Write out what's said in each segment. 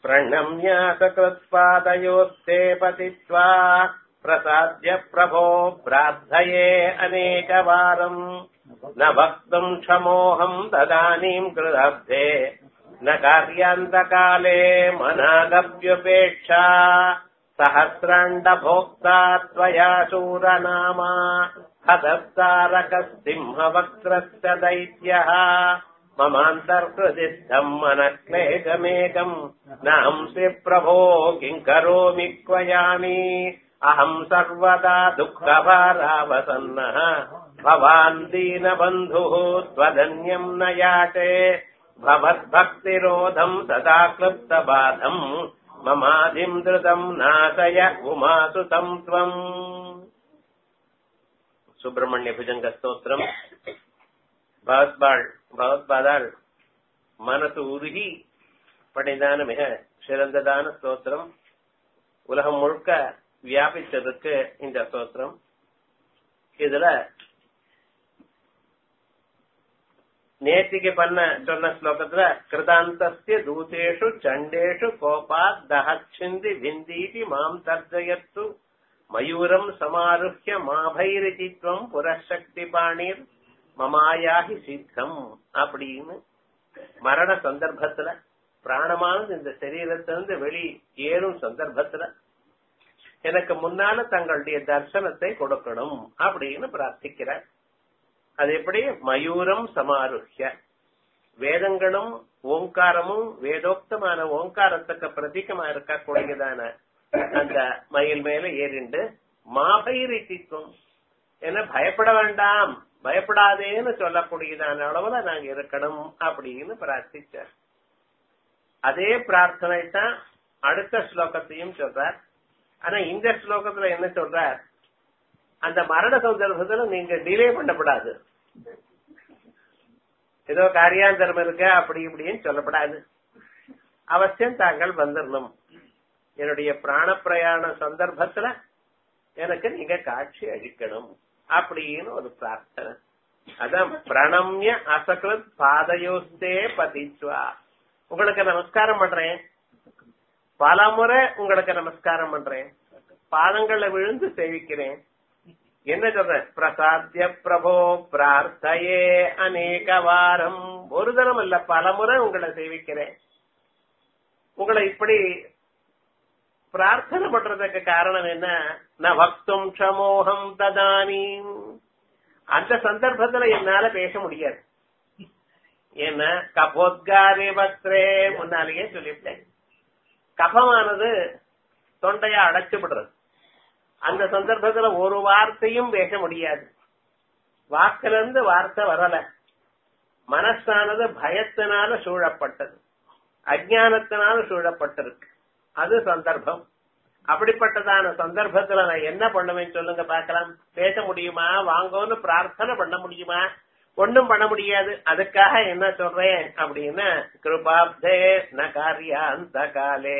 प्रणम्य सकृत्पादयोस्ते पतित्वा प्रसाद्य प्रभो प्रार्थये अनेकवारम् न वक्तुम् क्षमोऽहम् तदानीम् कृदब्धे न कार्यान्तकाले मनागव्यपेक्षा सहस्राण्डभोक्ता त्वया शूरनामा हतस्तारकसिंहवक्त्रस्य दैत्यः ममान्तर्हृदिस्थम् मनक्लेशमेकम् न हंसि प्रभो किम् करोमि क्वयामि अहम् सर्वदा दुःखभारावसन्नः भवान् दीनबन्धुः त्वदन्यम् न याचे भवद्भक्तिरोधम् सदा क्लुप्तबाधम् ममाधिम् धृतम् नाशय उमासुतम् त्वम् சுப்பிரமணிய புஜங்க ஸ்தோத்திரம் பகவத்பாள் பகவத்பாதாள் மனசு உருகி படைந்தான மிக சிறந்ததான ஸ்தோத்திரம் உலகம் முழுக்க வியாபித்ததற்கு இந்த ஸ்தோத்திரம் இதுல நேத்திக்கு பண்ண சொன்ன ஸ்லோகத்துல கிருதாந்தஸ்ய தூதேஷு சண்டேஷு கோபாத் தஹச்சிந்தி விந்தீதி மாம் தர்ஜயத்து மயூரம் சமாருஹ்ய மாபைரிதித்வம் புரசக்தி பாணீர் மமாயாகி சித்தம் அப்படின்னு மரண சந்தர்ப்பத்துல பிராணமானது இந்த சரீரத்திலிருந்து வெளி ஏறும் சந்தர்ப்பத்துல எனக்கு முன்னால தங்களுடைய தர்சனத்தை கொடுக்கணும் அப்படின்னு பிரார்த்திக்கிறார் அது எப்படி மயூரம் சமாருஹ்ய வேதங்களும் ஓங்காரமும் வேதோக்தமான ஓங்காரத்துக்கு பிரதீகமா இருக்கக்கூடியதான அந்த மயில் மேல ஏறிண்டு மாபைரித்திக்கும் என்ன பயப்பட வேண்டாம் பயப்படாதேன்னு சொல்லக்கூடியதான அளவுல நாங்க இருக்கணும் அப்படின்னு பிரார்த்திச்சார் அதே பிரார்த்தனை தான் அடுத்த ஸ்லோகத்தையும் சொல்றார் ஆனா இந்த ஸ்லோகத்துல என்ன சொல்றார் அந்த மரண சந்தர்ப்பத்துல நீங்க டிலே பண்ணப்படாது ஏதோ காரியாந்தரம் இருக்க அப்படி இப்படின்னு சொல்லப்படாது அவசியம் தாங்கள் வந்துடணும் என்னுடைய பிராண பிரயாண சந்தர்ப்பத்துல எனக்கு நீங்க காட்சி அளிக்கணும் அப்படின்னு ஒரு பிரார்த்தனை அதான் பிரணம்ய அசகிருத் பாதயோஸ்தே பதித்வா உங்களுக்கு நமஸ்காரம் பண்றேன் பல முறை உங்களுக்கு நமஸ்காரம் பண்றேன் பாதங்களை விழுந்து சேவிக்கிறேன் என்ன சொல்றேன் பிரசாத்திய பிரபோ பிரார்த்தையே அநேக வாரம் ஒரு தரம் இல்ல பல முறை உங்களை சேவிக்கிறேன் உங்களை இப்படி பிரார்த்தனை பண்றதுக்கு காரணம் என்ன ந பக்தும் க்ஷமோகம் ததானி அந்த சந்தர்ப்பத்துல என்னால பேச முடியாது ஏன்னா கபோத்காரே வஸ்திரே முன்னாலேயே சொல்லிவிட்டேன் கபமானது தொண்டையா அடைச்சு விடுறது அந்த சந்தர்ப்பத்துல ஒரு வார்த்தையும் பேச முடியாது வாக்குல இருந்து வார்த்தை வரல மனசானது பயத்தினால சூழப்பட்டது அஜானத்தினால சூழப்பட்டிருக்கு அது சந்தர்ப்பம் அப்படிப்பட்டதான சந்தர்ப்பத்துல நான் என்ன பண்ணுவேன் சொல்லுங்க பாக்கலாம் பேச முடியுமா வாங்கன்னு பிரார்த்தனை பண்ண முடியுமா ஒண்ணும் பண்ண முடியாது அதுக்காக என்ன சொல்றேன் அப்படின்னா கிருபாப்தே ந காரியா அந்த காலே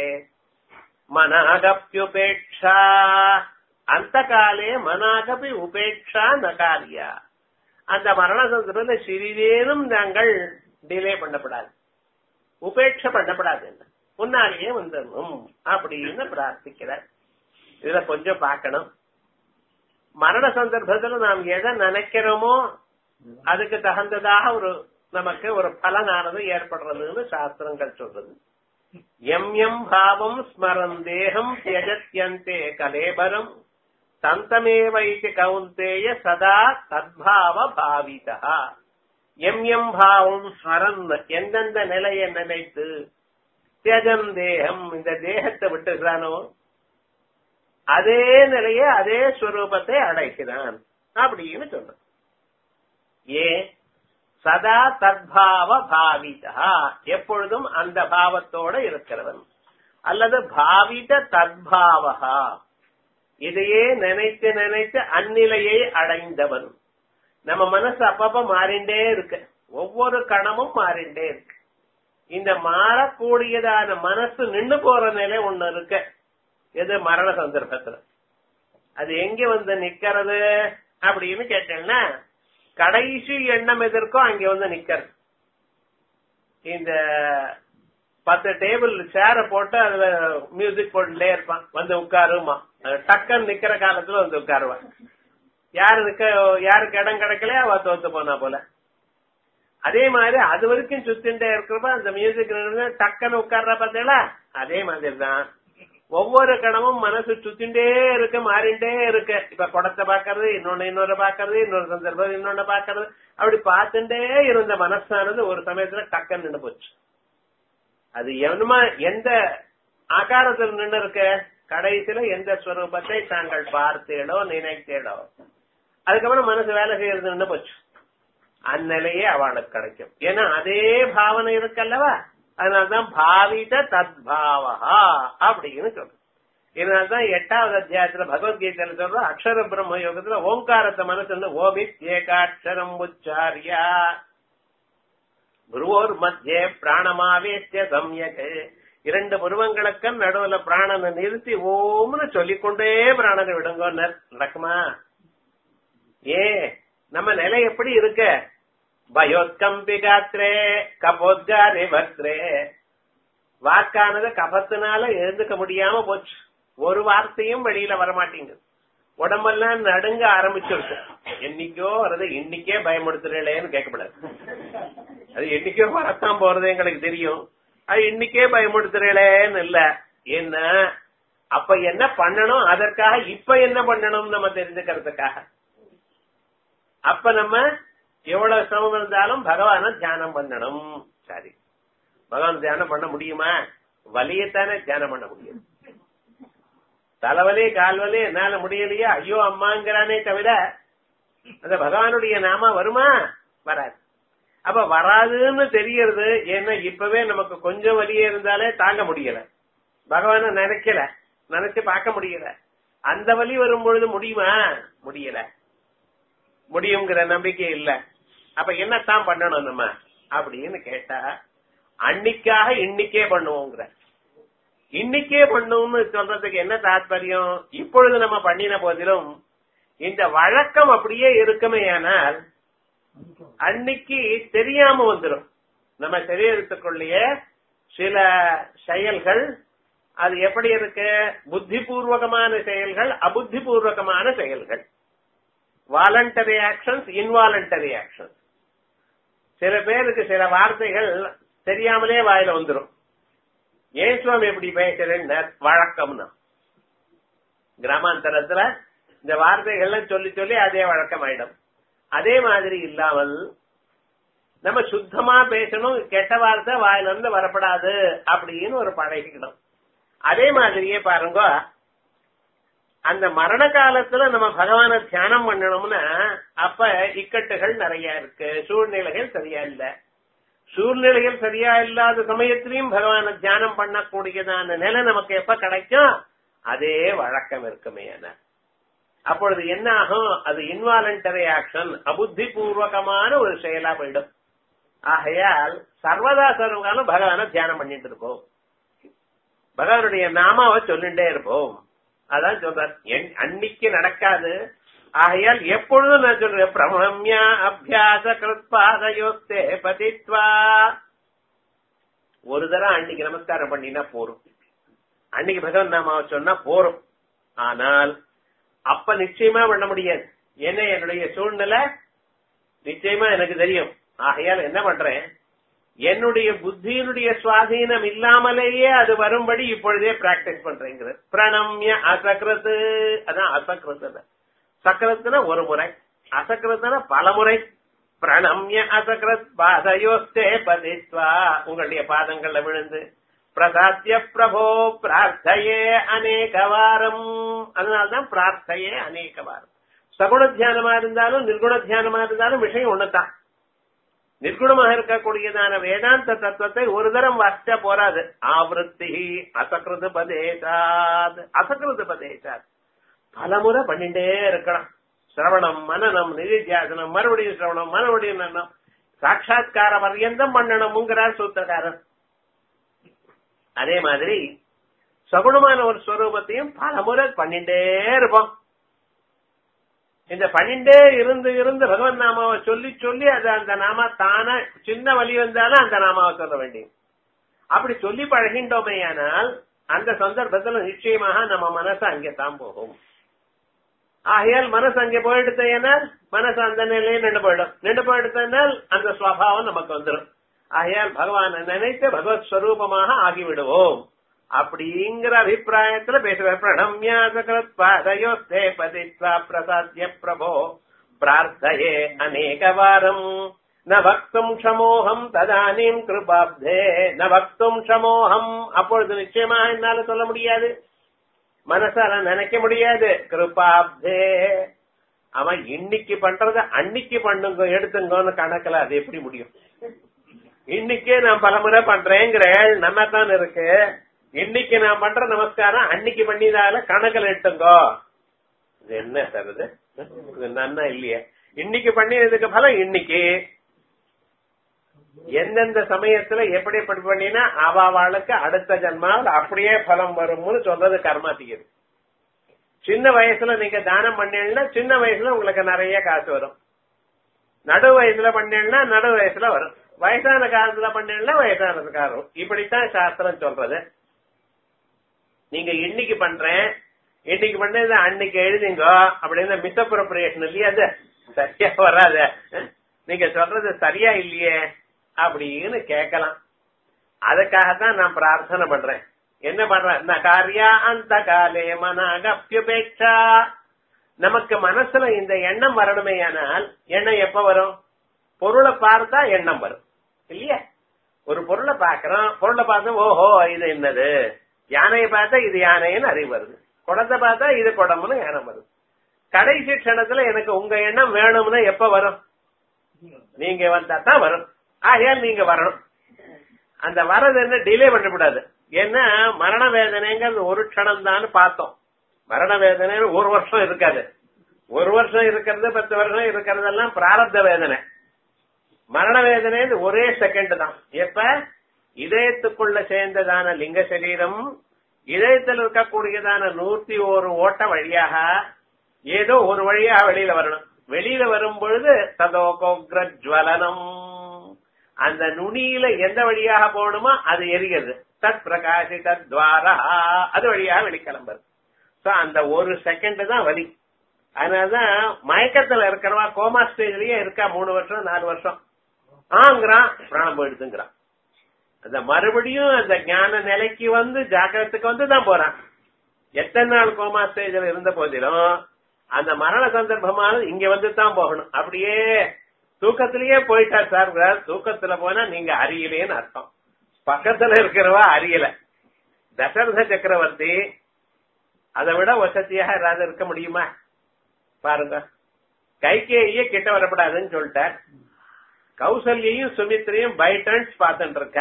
மனாகப்யுபேட்சா அந்த காலே மனாகபி உபேட்சா ந காரியா அந்த மரண சந்தர்ப்பத்தில் சிறிதேனும் நாங்கள் டிலே பண்ணப்படாது உபேட்சை பண்ணப்படாது முன்னாலேயே வந்துடணும் அப்படின்னு பிரார்த்திக்கிறார் இதுல கொஞ்சம் பார்க்கணும் மரண சந்தர்ப்பத்துல நாம் எதை நினைக்கிறோமோ அதுக்கு தகுந்ததாக ஒரு நமக்கு ஒரு பலனானது ஏற்படுறதுன்னு சாஸ்திரங்கள் சொல்றது எம் எம் பாவம் ஸ்மரம் தேகம் தியஜத்யந்தே கலேபரம் தந்தமேவைத்து கவுந்தேய சதா தத்பாவ பாவிதா எம் எம் பாவம் ஸ்மரன் எந்தெந்த நிலையை நினைத்து தியஜம் தேகம் இந்த தேகத்தை விட்டுகிறானோ அதே நிலைய அதே ஸ்வரூபத்தை அடைக்கிறான் அப்படின்னு சொல்ற ஏன் சதா தத்பாவ பாவிதா எப்பொழுதும் அந்த பாவத்தோட இருக்கிறவன் அல்லது பாவித தத்பாவகா இதையே நினைத்து நினைத்து அந்நிலையை அடைந்தவன் நம்ம மனசு அப்பப்ப மாறிண்டே இருக்கு ஒவ்வொரு கணமும் மாறிண்டே இருக்கு இந்த மாறக்கூடியதான மனசு நின்னு போற நிலை ஒண்ணு இருக்கு எது மரண சந்தர்ப்பத்துல அது எங்க வந்து நிக்கிறது அப்படின்னு கேட்டேன்னா கடைசி எண்ணம் எதற்கோ அங்க வந்து நிக்கிறது இந்த பத்து டேபிள் சேர போட்டு அதுல மியூசிக் போட்டுட்டே இருப்பான் வந்து உட்காருமா டக்குன்னு நிக்கிற காலத்துல வந்து உட்காருவான் யாரு நிக்க யாருக்கு இடம் கிடைக்கல அவ தோத்து போனா போல அதே மாதிரி அது வரைக்கும் சுத்தின்டே இருக்கிறப்ப அந்த மியூசிக் டக்குன்னு உட்கார்ற பார்த்தீங்களா அதே மாதிரி தான் ஒவ்வொரு கணமும் மனசு சுத்திண்டே இருக்கு மாறிண்டே இருக்கு இப்ப குடத்தை பாக்குறது இன்னொன்னு இன்னொரு பாக்குறது இன்னொரு சந்தர்ப்பம் இன்னொன்னு பாக்குறது அப்படி பார்த்துட்டே இருந்த மனசானது ஒரு சமயத்துல டக்குன்னு நின்று போச்சு அது என்னமா எந்த ஆகாரத்தில் நின்று இருக்க கடைசியில எந்த ஸ்வரூபத்தை தாங்கள் பார்த்தேடோ நினைத்தேடோ அதுக்கப்புறம் மனசு வேலை செய்யறது நின்று போச்சு அந்நிலையே அவளுக்கு கிடைக்கும் ஏன்னா அதே பாவனை இருக்கல்லவா அதனால்தான் பாவித தத்பாவா அப்படின்னு சொல்றோம் இதனால்தான் எட்டாவது அத்தியாயத்துல பகவத்கீதையில சொல்றோம் அக்ஷர பிரம்ம யோகத்துல ஓங்காரத்தை மனசு ஓபித் ஏகாட்சரம் உச்சாரியா குருவோர் மத்தியே பிராணமாவேத்திய சம்யக் இரண்டு புருவங்களுக்கும் நடுவுல பிராணனை நிறுத்தி ஓம்னு சொல்லிக்கொண்டே பிராணனை விடுங்க நடக்குமா ஏ நம்ம நிலை எப்படி இருக்கு பயோத்கம்பிகாத்ரே கபோத்காரி பக்ரே வாக்கானது கபத்தினால எழுந்துக்க முடியாம போச்சு ஒரு வார்த்தையும் வெளியில வரமாட்டேங்குது உடம்பெல்லாம் நடுங்க ஆரம்பிச்சிருக்கு என்னைக்கோ வரது இன்னைக்கே பயமுடுத்துறேன்னு கேட்கப்படாது அது என்னைக்கோ வரத்தான் போறது எங்களுக்கு தெரியும் அது இன்னைக்கே பயமுடுத்துறேன்னு இல்ல என்ன அப்ப என்ன பண்ணணும் அதற்காக இப்ப என்ன பண்ணணும் நம்ம தெரிஞ்சுக்கிறதுக்காக அப்ப நம்ம எவ்வளவு சிரமம் இருந்தாலும் பகவான தியானம் பண்ணணும் சரி பகவான் தியானம் பண்ண முடியுமா வலியத்தானே தியானம் பண்ண முடியும் தலைவலி கால்வலி என்னால முடியலையா ஐயோ அம்மாங்கிறானே தவிர அந்த பகவானுடைய நாம வருமா வராது அப்ப வராதுன்னு தெரியறது ஏன்னா இப்பவே நமக்கு கொஞ்சம் வலியே இருந்தாலே தாங்க முடியல பகவான நினைக்கல நினைச்சு பார்க்க முடியல அந்த வலி வரும் பொழுது முடியுமா முடியல முடியுங்கிற நம்பிக்கை இல்ல அப்ப என்னத்தான் பண்ணணும் நம்ம அப்படின்னு கேட்டா அன்னைக்காக இன்னைக்கே பண்ணுவோங்கிற இன்னைக்கே பண்ணும்னு சொல்றதுக்கு என்ன தாத்பரியம் இப்பொழுது நம்ம பண்ணின போதிலும் இந்த வழக்கம் அப்படியே இருக்குமே ஆனால் அன்னைக்கு தெரியாம வந்துடும் நம்ம சரீரத்துக்குள்ளேயே சில செயல்கள் அது எப்படி இருக்கு புத்தி பூர்வகமான செயல்கள் அபுத்தி பூர்வகமான செயல்கள் வாலண்டரி ஆக்ஷன்ஸ் இன்வாலண்டரி ஆக்ஷன்ஸ் சில பேருக்கு சில வார்த்தைகள் தெரியாமலே வாயில வந்துடும் ஏன் சுவாமி எப்படி பேசுறேன்னு வழக்கம்னா கிராமாந்தரத்துல இந்த வார்த்தைகள்லாம் சொல்லி சொல்லி அதே வழக்கம் ஆயிடும் அதே மாதிரி இல்லாமல் நம்ம சுத்தமா பேசணும் கெட்ட வார்த்தை வாயில இருந்து வரப்படாது அப்படின்னு ஒரு பழகிக்கணும் அதே மாதிரியே பாருங்க அந்த மரண காலத்துல நம்ம பகவான தியானம் பண்ணணும்னா அப்ப இக்கட்டுகள் நிறைய இருக்கு சூழ்நிலைகள் சரியா இல்ல சூழ்நிலைகள் சரியா இல்லாத சமயத்திலையும் பகவான தியானம் பண்ணக்கூடியதான நிலை நமக்கு எப்ப கிடைக்கும் அதே வழக்கம் இருக்குமே அப்பொழுது என்ன ஆகும் அது இன்வாலண்டரி ஆக்ஷன் அபுத்தி பூர்வகமான ஒரு செயலா போயிடும் ஆகையால் சர்வதா சர்வகாலம் பகவான தியானம் பண்ணிட்டு இருப்போம் பகவானுடைய நாமாவை சொல்லிட்டே இருப்போம் அதான் சொல்றார் அன்னைக்கு நடக்காது ஆகையால் எப்பொழுதும் நான் சொல்றேன் பிரமம்யா அபியாச கிருத்பாதயோஸ்தே பதித்வா ஒரு தரம் அன்னைக்கு நமஸ்காரம் பண்ணினா போரும் அன்னைக்கு பகவான் நாமாவை சொன்னா போரும் ஆனால் அப்ப நிச்சயமா பண்ண முடியாது என்ன என்னுடைய சூழ்நிலை நிச்சயமா எனக்கு தெரியும் ஆகையால் என்ன பண்றேன் என்னுடைய புத்தியினுடைய சுவாதீனம் இல்லாமலேயே அது வரும்படி இப்பொழுதே பிராக்டிஸ் பண்றேங்கிற பிரணம்ய அசக்ரத்து அதான் அசக்ரத்து சக்கரத்துனா ஒரு முறை அசக்ரத்துனா பல முறை பிரணம்ய அசக்ரத் பாதயோஸ்தே பதித்வா உங்களுடைய பாதங்கள்ல விழுந்து பிரசாத்திய பிரபோ பிரார்த்தையே அநேகவாரம் அதனால்தான் பிரார்த்தையே அநேகவாரம் சகுண தியானமா இருந்தாலும் நிர்குண தியானமா இருந்தாலும் விஷயம் ஒண்ணுதான் நிர்குணமாக இருக்கக்கூடியதான வேதாந்த தத்துவத்தை ஒரு தரம் வாசிச்சா போராது ஆவருத்தி அசகிருது பதேசாத் அசகிருது பதேசாத் பலமுறை பண்ணிட்டே இருக்கலாம் சிரவணம் மனநம் நிதித்தியாசனம் மறுபடியும் சிரவணம் மறுபடியும் நன்னம் சாட்சா்கார பர்யந்தம் பண்ணணும்ங்கிறார் சூத்திரக்காரர் அதே மாதிரி சகுணமான ஒரு ஸ்வரூபத்தையும் பல முறை பண்ணிட்டே இருப்போம் இந்த பண்ணிண்டே இருந்து இருந்து பகவன் நாமாவை சொல்லி சொல்லி அது அந்த நாமா தானா சின்ன வழி வந்தாலும் அந்த நாமாவை சொல்ல வேண்டியது அப்படி சொல்லி பழகின்றோமேயானால் அந்த சந்தர்ப்பத்துல நிச்சயமாக நம்ம மனசு அங்கேதான் போகும் ஆகையால் மனசு அங்கே போயிடுத்தேனால் மனசு அந்த நிலையே நின்று போயிடும் நின்று போயிடுத்தனால் அந்த சுவாவம் நமக்கு வந்துடும் ஆகையால் பகவானை நினைத்து பகவத் ஸ்வரூபமாக ஆகிவிடுவோம் அப்படிங்கிற அபிப்பிராயத்துல பேசுற பிரணம்யாசகத்வாதயோஸ்தே பதித்வா பிரசாத்ய பிரபோ பிரார்த்தயே அநேகவாரம் ந பக்தும் க்ஷமோகம் ததானீம் கிருபாப்தே ந பக்தும் க்ஷமோகம் அப்பொழுது நிச்சயமா என்னால சொல்ல முடியாது மனசால நினைக்க முடியாது கிருபாப்தே அவன் இன்னைக்கு பண்றத அன்னைக்கு பண்ணுங்க எடுத்துங்கன்னு கணக்குல அது எப்படி முடியும் இன்னைக்கே நான் பலமுறை பண்றேங்கிற நல்லா தான் இருக்கு இன்னைக்கு நான் பண்ற நமஸ்காரம் அன்னைக்கு பண்ணிதால கணக்குல எடுத்துங்கோ இது என்ன சார் இது இது நன்னா இல்லையே இன்னைக்கு பண்ணினதுக்கு பலம் இன்னைக்கு எந்தெந்த சமயத்துல எப்படி எப்படி பண்ணினா அவாவாளுக்கு அடுத்த ஜன்மாவில் அப்படியே பலம் வரும்னு சொல்றது கர்மாத்தியது சின்ன வயசுல நீங்க தானம் பண்ணீங்கன்னா சின்ன வயசுல உங்களுக்கு நிறைய காசு வரும் நடு வயசுல பண்ணீங்கன்னா நடு வயசுல வரும் வயசான காலத்துல பண்ணீங்கன்னா வயசான காலம் இப்படித்தான் சாஸ்திரம் சொல்றது நீங்க இன்னைக்கு பண்றேன் இன்னைக்கு பண்ணது அன்னைக்கு எழுதிங்க அப்படின்னு மிஸ்அப்ரோப்ரியேஷன் இல்லையா அது சரியா வராது நீங்க சொல்றது சரியா இல்லையே அப்படின்னு கேட்கலாம் அதுக்காகத்தான் நான் பிரார்த்தனை பண்றேன் என்ன பண்றேன் காரியா அந்த காலே மனாகப்யுபேட்சா நமக்கு மனசுல இந்த எண்ணம் வரணுமே ஆனால் எண்ணம் எப்ப வரும் பொருளை பார்த்தா எண்ணம் வரும் இல்லையா ஒரு பொருளை பாக்குறோம் பொருளை பார்த்தா ஓஹோ இது என்னது யானையை பார்த்தா இது யானைன்னு அறிவு வருது குடத்தை பார்த்தா இது குடம்னு எண்ணம் வருது கடைசி க்ஷணத்துல எனக்கு உங்க எண்ணம் வேணும்னு எப்ப வரும் நீங்க வந்தா தான் வரும் ஆகையால் நீங்க வரணும் அந்த வரது என்ன டிலே பண்ணக்கூடாது ஏன்னா மரண வேதனைங்கிறது ஒரு க்ஷணம் தான் பார்த்தோம் மரண வேதனை ஒரு வருஷம் இருக்காது ஒரு வருஷம் இருக்கிறது பத்து வருஷம் இருக்கிறதெல்லாம் பிராரப்த வேதனை மரண வேதனை ஒரே செகண்ட் தான் எப்ப இதயத்துக்குள்ள சேர்ந்ததான லிங்க சரீரம் இதயத்தில் இருக்கக்கூடியதான நூத்தி ஒரு ஓட்ட வழியாக ஏதோ ஒரு வழியா வெளியில வரணும் வெளியில வரும் பொழுது ததோகோக்ரஜ்வலனம் அந்த நுனியில எந்த வழியாக போகணுமோ அது எரிகிறது தத் பிரகாசி தத் துவாரா அது வழியாக வெளிக்கிளம்புறது சோ அந்த ஒரு செகண்ட் தான் வலி அதனாலதான் மயக்கத்துல இருக்கிறவா கோமா ஸ்டேஜ்லயே இருக்கா மூணு வருஷம் நாலு வருஷம் ஆங்கிறான் பிராணம் போயிடுதுங்கிறான் அந்த மறுபடியும் அந்த ஞான நிலைக்கு வந்து ஜாக்கிரத்துக்கு வந்து தான் போறான் எத்தனை நாள் கோமா ஸ்டேஜ்ல இருந்த போதிலும் அந்த மரண சந்தர்ப்பமானது இங்க வந்து தான் போகணும் அப்படியே தூக்கத்திலேயே போயிட்டார் சார் தூக்கத்துல போனா நீங்க அறியலேன்னு அர்த்தம் பக்கத்துல இருக்கிறவா அறியல தசரத சக்கரவர்த்தி அதை விட வசதியாக யாராவது இருக்க முடியுமா பாருங்க கைகேயே கிட்ட வரப்படாதுன்னு சொல்லிட்டார் கௌசல்யையும் சுமித்ரையும் பை டர்ன்ஸ் பார்த்துட்டு இருக்க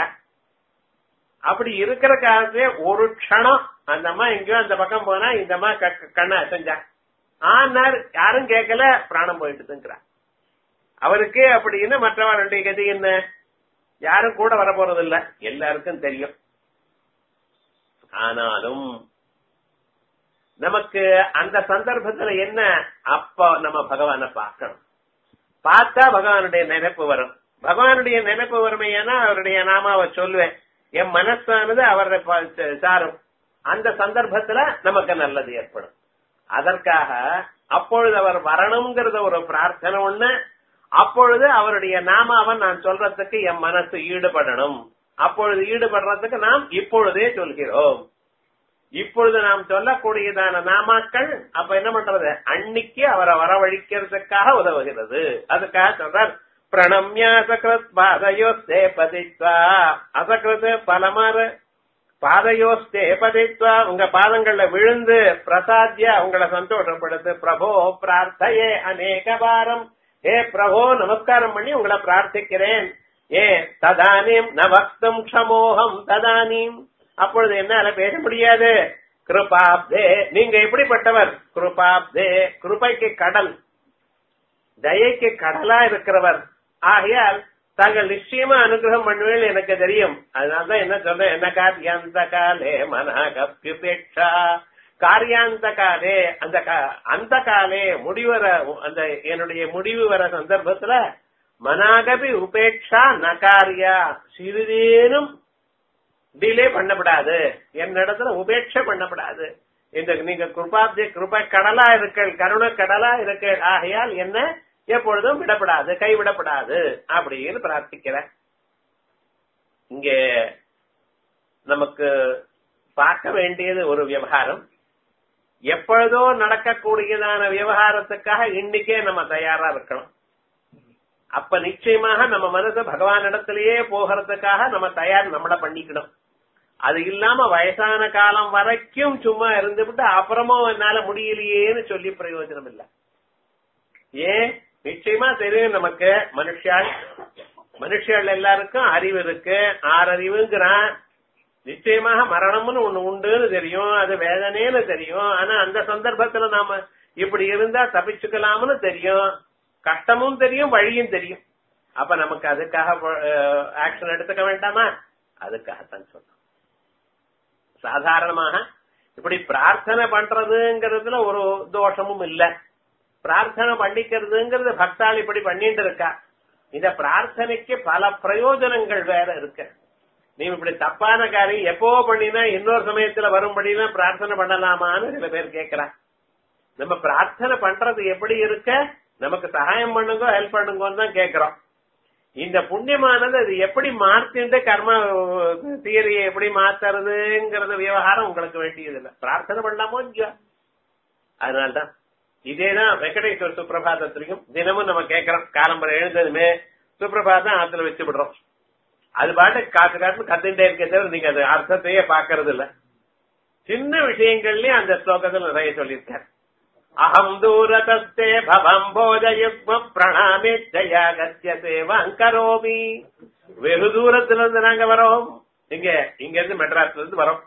அப்படி இருக்கிற காலத்திலே ஒரு க்ஷணம் அந்த அம்மா எங்கேயோ அந்த பக்கம் போனா இந்த அம்மா கண்ணை அசைஞ்சா ஆனார் யாரும் கேட்கல பிராணம் போயிட்டுங்கிறார் அவருக்கு அப்படின்னு மற்றவருடைய கதி என்ன யாரும் கூட வர போறது இல்ல எல்லாருக்கும் தெரியும் ஆனாலும் நமக்கு அந்த சந்தர்ப்பத்துல என்ன அப்ப நம்ம பகவான பார்க்கணும் பார்த்தா பகவானுடைய நினைப்பு வரும் பகவானுடைய நினைப்பு வறுமையானா அவருடைய நாமாவை சொல்லுவேன் என் மனசானது அவரை சாரும் அந்த சந்தர்ப்பத்துல நமக்கு நல்லது ஏற்படும் அதற்காக அப்பொழுது அவர் வரணுங்கிறத ஒரு பிரார்த்தனை ஒண்ணு அப்பொழுது அவருடைய நாமாவை நான் சொல்றதுக்கு என் மனசு ஈடுபடணும் அப்பொழுது ஈடுபடுறதுக்கு நாம் இப்பொழுதே சொல்கிறோம் இப்பொழுது நாம் சொல்லக்கூடியதான நாமாக்கள் அப்ப என்ன பண்றது அன்னைக்கு அவரை வரவழிக்கிறதுக்காக உதவுகிறது அதுக்காக சொல்றார் பிரணம்யா அசகிருத் பாதையோஸ்தே பதித்வா அசகிருத் பலமாறு பாதையோஸ்தே பதித்வா உங்க பாதங்கள்ல விழுந்து பிரசாத்திய உங்களை சந்தோஷப்படுத்து பிரபோ பிரார்த்தையே அநேக வாரம் ஏ பிரபோ நமஸ்காரம் பண்ணி உங்களை பிரார்த்திக்கிறேன் ஏ ததானீம் ந பக்தம் க்ஷமோகம் ததானீம் அப்பொழுது என்னால பேச முடியாது கிருபாப்தே நீங்க எப்படிப்பட்டவர் கிருபாப்தே கிருபைக்கு கடல் தயைக்கு கடலா இருக்கிறவர் ஆகையால் தாங்கள் நிச்சயமா அனுகிரகம் பண்ணுவேன் எனக்கு தெரியும் அதனாலதான் என்ன சொல்றேன் என்ன காரியாந்த காலே மனாகப்யுபேட்சா காரியாந்த காலே அந்த அந்த காலே முடிவர அந்த என்னுடைய முடிவு வர சந்தர்ப்பத்துல மனாகபி உபேட்சா நகாரியா சிறிதேனும் டிலே பண்ணப்படாது என்னிடத்துல உபேட்சை பண்ணப்படாது இந்த நீங்க கிருபாப்தி கிருப கடலா இருக்கள் கருண கடலா இருக்கள் ஆகையால் என்ன எப்பொழுதும் விடப்படாது கைவிடப்படாது அப்படின்னு பிரார்த்திக்கிறேன் இங்க நமக்கு பார்க்க வேண்டியது ஒரு விவகாரம் எப்பொழுதோ நடக்கக்கூடியதான விவகாரத்துக்காக இன்னைக்கே நம்ம தயாரா இருக்கணும் அப்ப நிச்சயமாக நம்ம மனசு பகவான் இடத்திலேயே போகிறதுக்காக நம்ம தயார் நம்மள பண்ணிக்கணும் அது இல்லாம வயசான காலம் வரைக்கும் சும்மா இருந்துவிட்டு அப்புறமும் என்னால முடியலையேன்னு சொல்லி பிரயோஜனம் இல்ல ஏன் நிச்சயமா தெரியும் நமக்கு மனுஷால் மனுஷால் எல்லாருக்கும் அறிவு இருக்கு ஆறறிவுங்கிறான் நிச்சயமாக மரணம்னு ஒண்ணு உண்டுன்னு தெரியும் அது வேதனைன்னு தெரியும் ஆனா அந்த சந்தர்ப்பத்துல நாம இப்படி இருந்தா தப்பிச்சுக்கலாம்னு தெரியும் கஷ்டமும் தெரியும் வழியும் தெரியும் அப்ப நமக்கு அதுக்காக ஆக்ஷன் எடுத்துக்க வேண்டாமா அதுக்காகத்தான் சொன்னோம் சாதாரணமாக இப்படி பிரார்த்தனை பண்றதுங்கிறதுல ஒரு தோஷமும் இல்ல பிரார்த்தனை பண்ணிக்கிறதுங்கிறது பக்தாள் இப்படி பண்ணிட்டு இருக்கா இந்த பிரார்த்தனைக்கு பல பிரயோஜனங்கள் வேற இருக்கு நீ இப்படி தப்பான காரியம் எப்போ பண்ணினா இன்னொரு சமயத்துல வரும்படினா பிரார்த்தனை பண்ணலாமான்னு சில பேர் கேக்குறா நம்ம பிரார்த்தனை பண்றது எப்படி இருக்க நமக்கு சகாயம் பண்ணுங்க ஹெல்ப் பண்ணுங்கன்னு தான் கேக்குறோம் இந்த புண்ணியமானது அது எப்படி மாத்திட்டு கர்ம தியரியை எப்படி மாத்துறதுங்கிறது விவகாரம் உங்களுக்கு வேண்டியது இல்லை பிரார்த்தனை பண்ணலாமோ இல்லையா அதனால்தான் இதேதான் வெங்கடேஸ்வர் சுப்பிரபாதத்திலையும் தினமும் நம்ம கேட்கிறோம் காலம்பரை எழுந்ததுமே சுப்பிரபாதம் ஆத்துல வச்சு விடுறோம் அது பாட்டு காத்து காட்டு கத்துட்டே இருக்க தவிர நீங்க அது அர்த்தத்தையே பாக்குறது இல்ல சின்ன விஷயங்கள்லயும் அந்த ஸ்லோகத்தில் நிறைய சொல்லியிருக்காரு அகம் தூரதஸ்தே பவம் போஜயுக்ம பிரணாமே ஜயாகத்திய சேவம் கரோமி வெகு தூரத்துல இருந்து நாங்க வரோம் இங்க இங்க இருந்து மெட்ராஸ்ல இருந்து வரோம்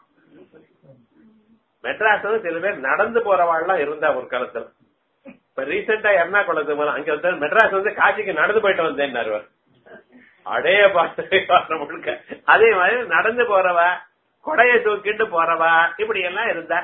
மெட்ராஸ் வந்து சில பேர் நடந்து போறவாள்லாம் இருந்தா ஒரு காலத்துல இப்ப ரீசெண்டா எர்ணாகுளத்துக்கு போல அங்க வந்து மெட்ராஸ் வந்து காட்சிக்கு நடந்து போயிட்டு வந்தேன் அவர் அடைய பார்த்து முழுக்க அதே மாதிரி நடந்து போறவா கொடைய தூக்கிட்டு போறவா இப்படி எல்லாம் இருந்தா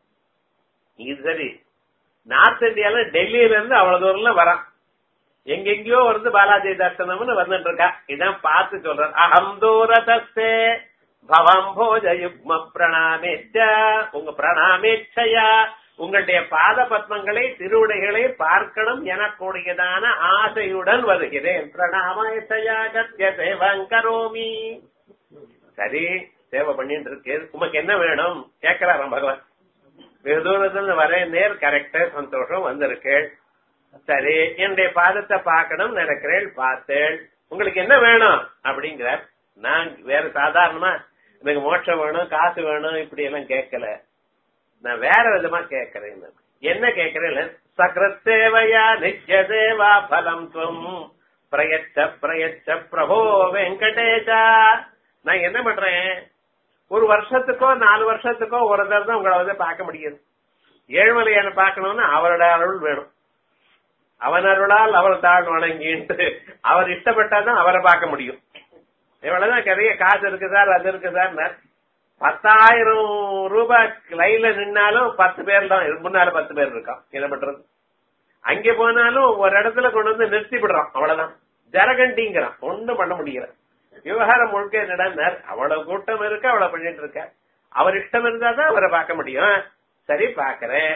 இது சரி நார்த் இந்தியால டெல்லியில இருந்து அவ்வளவு தூரம் வரான் எங்கெங்கயோ வந்து பாலாஜி தர்சனம்னு வந்துட்டு இருக்கா இதான் பார்த்து சொல்றேன் அகம் தூரதஸ்தே பவம் போஜயுக்ம பிரணாமேச்ச உங்க பிரணாமேச்சையா உங்களுடைய பாத பத்மங்களை திருவுடைகளை பார்க்கணும் எனக்கூடியதான ஆசையுடன் வருகிறேன் பிரணாமேச்சையா கத்திய சேவங்கரோமி சரி சேவை பண்ணிட்டு இருக்கு உமக்கு என்ன வேணும் கேட்கிறாராம் பகவான் வெகு தூரத்துல வரேன் நேர் கரெக்டா சந்தோஷம் வந்திருக்கேள் சரி என்னுடைய பாதத்தை பார்க்கணும் நினைக்கிறேன் பார்த்தேன் உங்களுக்கு என்ன வேணும் அப்படிங்கிறார் நான் வேற சாதாரணமா எனக்கு மோட்சம் வேணும் காசு வேணும் இப்படி எல்லாம் கேட்கல நான் வேற விதமா கேட்கிறேன் என்ன கேட்கிறேன் சக்ரத்தேவையா நித்ய தேவா பலம் துவம் பிரயச்ச பிரயச்ச பிரபோ வெங்கடேஷா நான் என்ன பண்றேன் ஒரு வருஷத்துக்கோ நாலு வருஷத்துக்கோ ஒரு தடவை தான் உங்களை வந்து பார்க்க முடியுது ஏழ்மலையான பார்க்கணும்னா அவரோட அருள் வேணும் அவன் அருளால் அவர் தாழ் வணங்கிட்டு அவர் இஷ்டப்பட்டாதான் அவரை பார்க்க முடியும் இவ்வளவுதான் நிறைய காசு இருக்கு சார் அது இருக்கு சார் பத்தாயிரம் ரூபாய் லைன்ல நின்னாலும் பத்து பேர் தான் முன்னால பத்து பேர் இருக்கான் என்ன பண்றது அங்க போனாலும் ஒரு இடத்துல கொண்டு வந்து நிறுத்தி விடுறான் அவ்வளவுதான் ஜரகண்டிங்கிறான் ஒண்ணும் பண்ண முடியல விவகாரம் முழுக்க என்னடா அவ்வளவு கூட்டம் இருக்கு அவ்வளவு பண்ணிட்டு இருக்க அவர் இஷ்டம் இருந்தா தான் அவரை பார்க்க முடியும் சரி பாக்குறேன்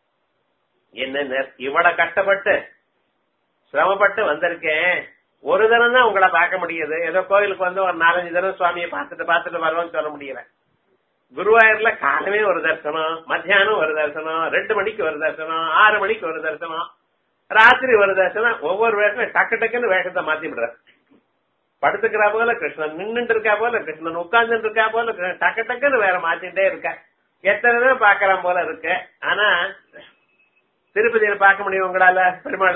என்ன இவ்வளவு கஷ்டப்பட்டு சிரமப்பட்டு வந்திருக்கேன் ஒரு தரம் தான் உங்களை பார்க்க முடியுது ஏதோ கோயிலுக்கு வந்து ஒரு நாலஞ்சு தரம் சுவாமியை பார்த்துட்டு பார்த்துட்டு வருவோம்னு சொல்ல முடியல குருவாயூர்ல காலமே ஒரு தரிசனம் மத்தியானம் ஒரு தரிசனம் ரெண்டு மணிக்கு ஒரு தரிசனம் ஆறு மணிக்கு ஒரு தரிசனம் ராத்திரி ஒரு தரிசனம் ஒவ்வொரு வேஷம் டக்கு டக்குன்னு வேஷத்தை மாத்தி விடுற படுத்துக்கிறா போல கிருஷ்ணன் நின்னுட்டு இருக்கா போல கிருஷ்ணன் உட்கார்ந்துட்டு இருக்கா போல டக்கு டக்குன்னு வேற மாத்திட்டே இருக்க எத்தனை தான் பாக்கலாம் போல இருக்கு ஆனா திருப்பதியில பார்க்க முடியும் உங்களால பெருமாள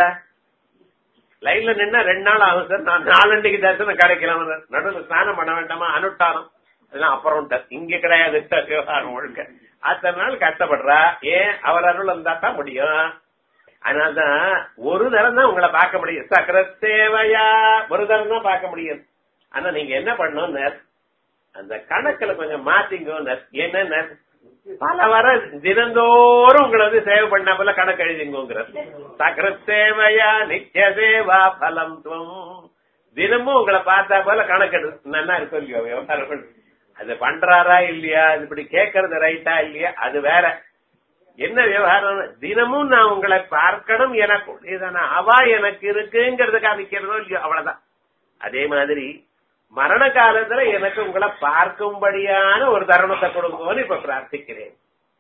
லைன்ல நின்னா ரெண்டு நாள் ஆகும் சார் நான் நாலண்டைக்கு தரிசனம் கிடைக்கலாம் நடுவில் ஸ்நானம் பண்ண வேண்டாமா அனுட்டாரம் அதெல்லாம் அப்புறம் இங்க கிடையாது விவகாரம் முழுக்க அத்தனை நாள் கஷ்டப்படுறா ஏன் அவர் அருள் இருந்தா தான் முடியும் அதனால்தான் ஒரு தரம் தான் உங்களை பார்க்க முடியும் சக்கர சேவையா ஒரு தரம் தான் பார்க்க முடியும் ஆனா நீங்க என்ன பண்ணணும் அந்த கணக்குல கொஞ்சம் மாத்திங்க என்ன பல வர தினந்தோறும் உங்களை வந்து சேவை பண்ண போல கணக்கு எழுதிங்கிற சக்கர சேவையா நித்திய சேவா பலம் துவம் தினமும் உங்களை பார்த்தா போல கணக்கெடு நல்லா இருக்கும் இல்லையோ விவகாரம் அது பண்றாரா இல்லையா அது இப்படி கேட்கறது ரைட்டா இல்லையா அது வேற என்ன விவகாரம் தினமும் நான் உங்களை பார்க்கணும் எனக்கு இதான அவா எனக்கு இருக்குங்கிறது காமிக்கிறதோ இல்லையோ அவ்வளவுதான் அதே மாதிரி மரண காலத்துல எனக்கு உங்களை பார்க்கும்படியான ஒரு தருணத்தை கொடுங்கன்னு இப்ப பிரார்த்திக்கிறேன்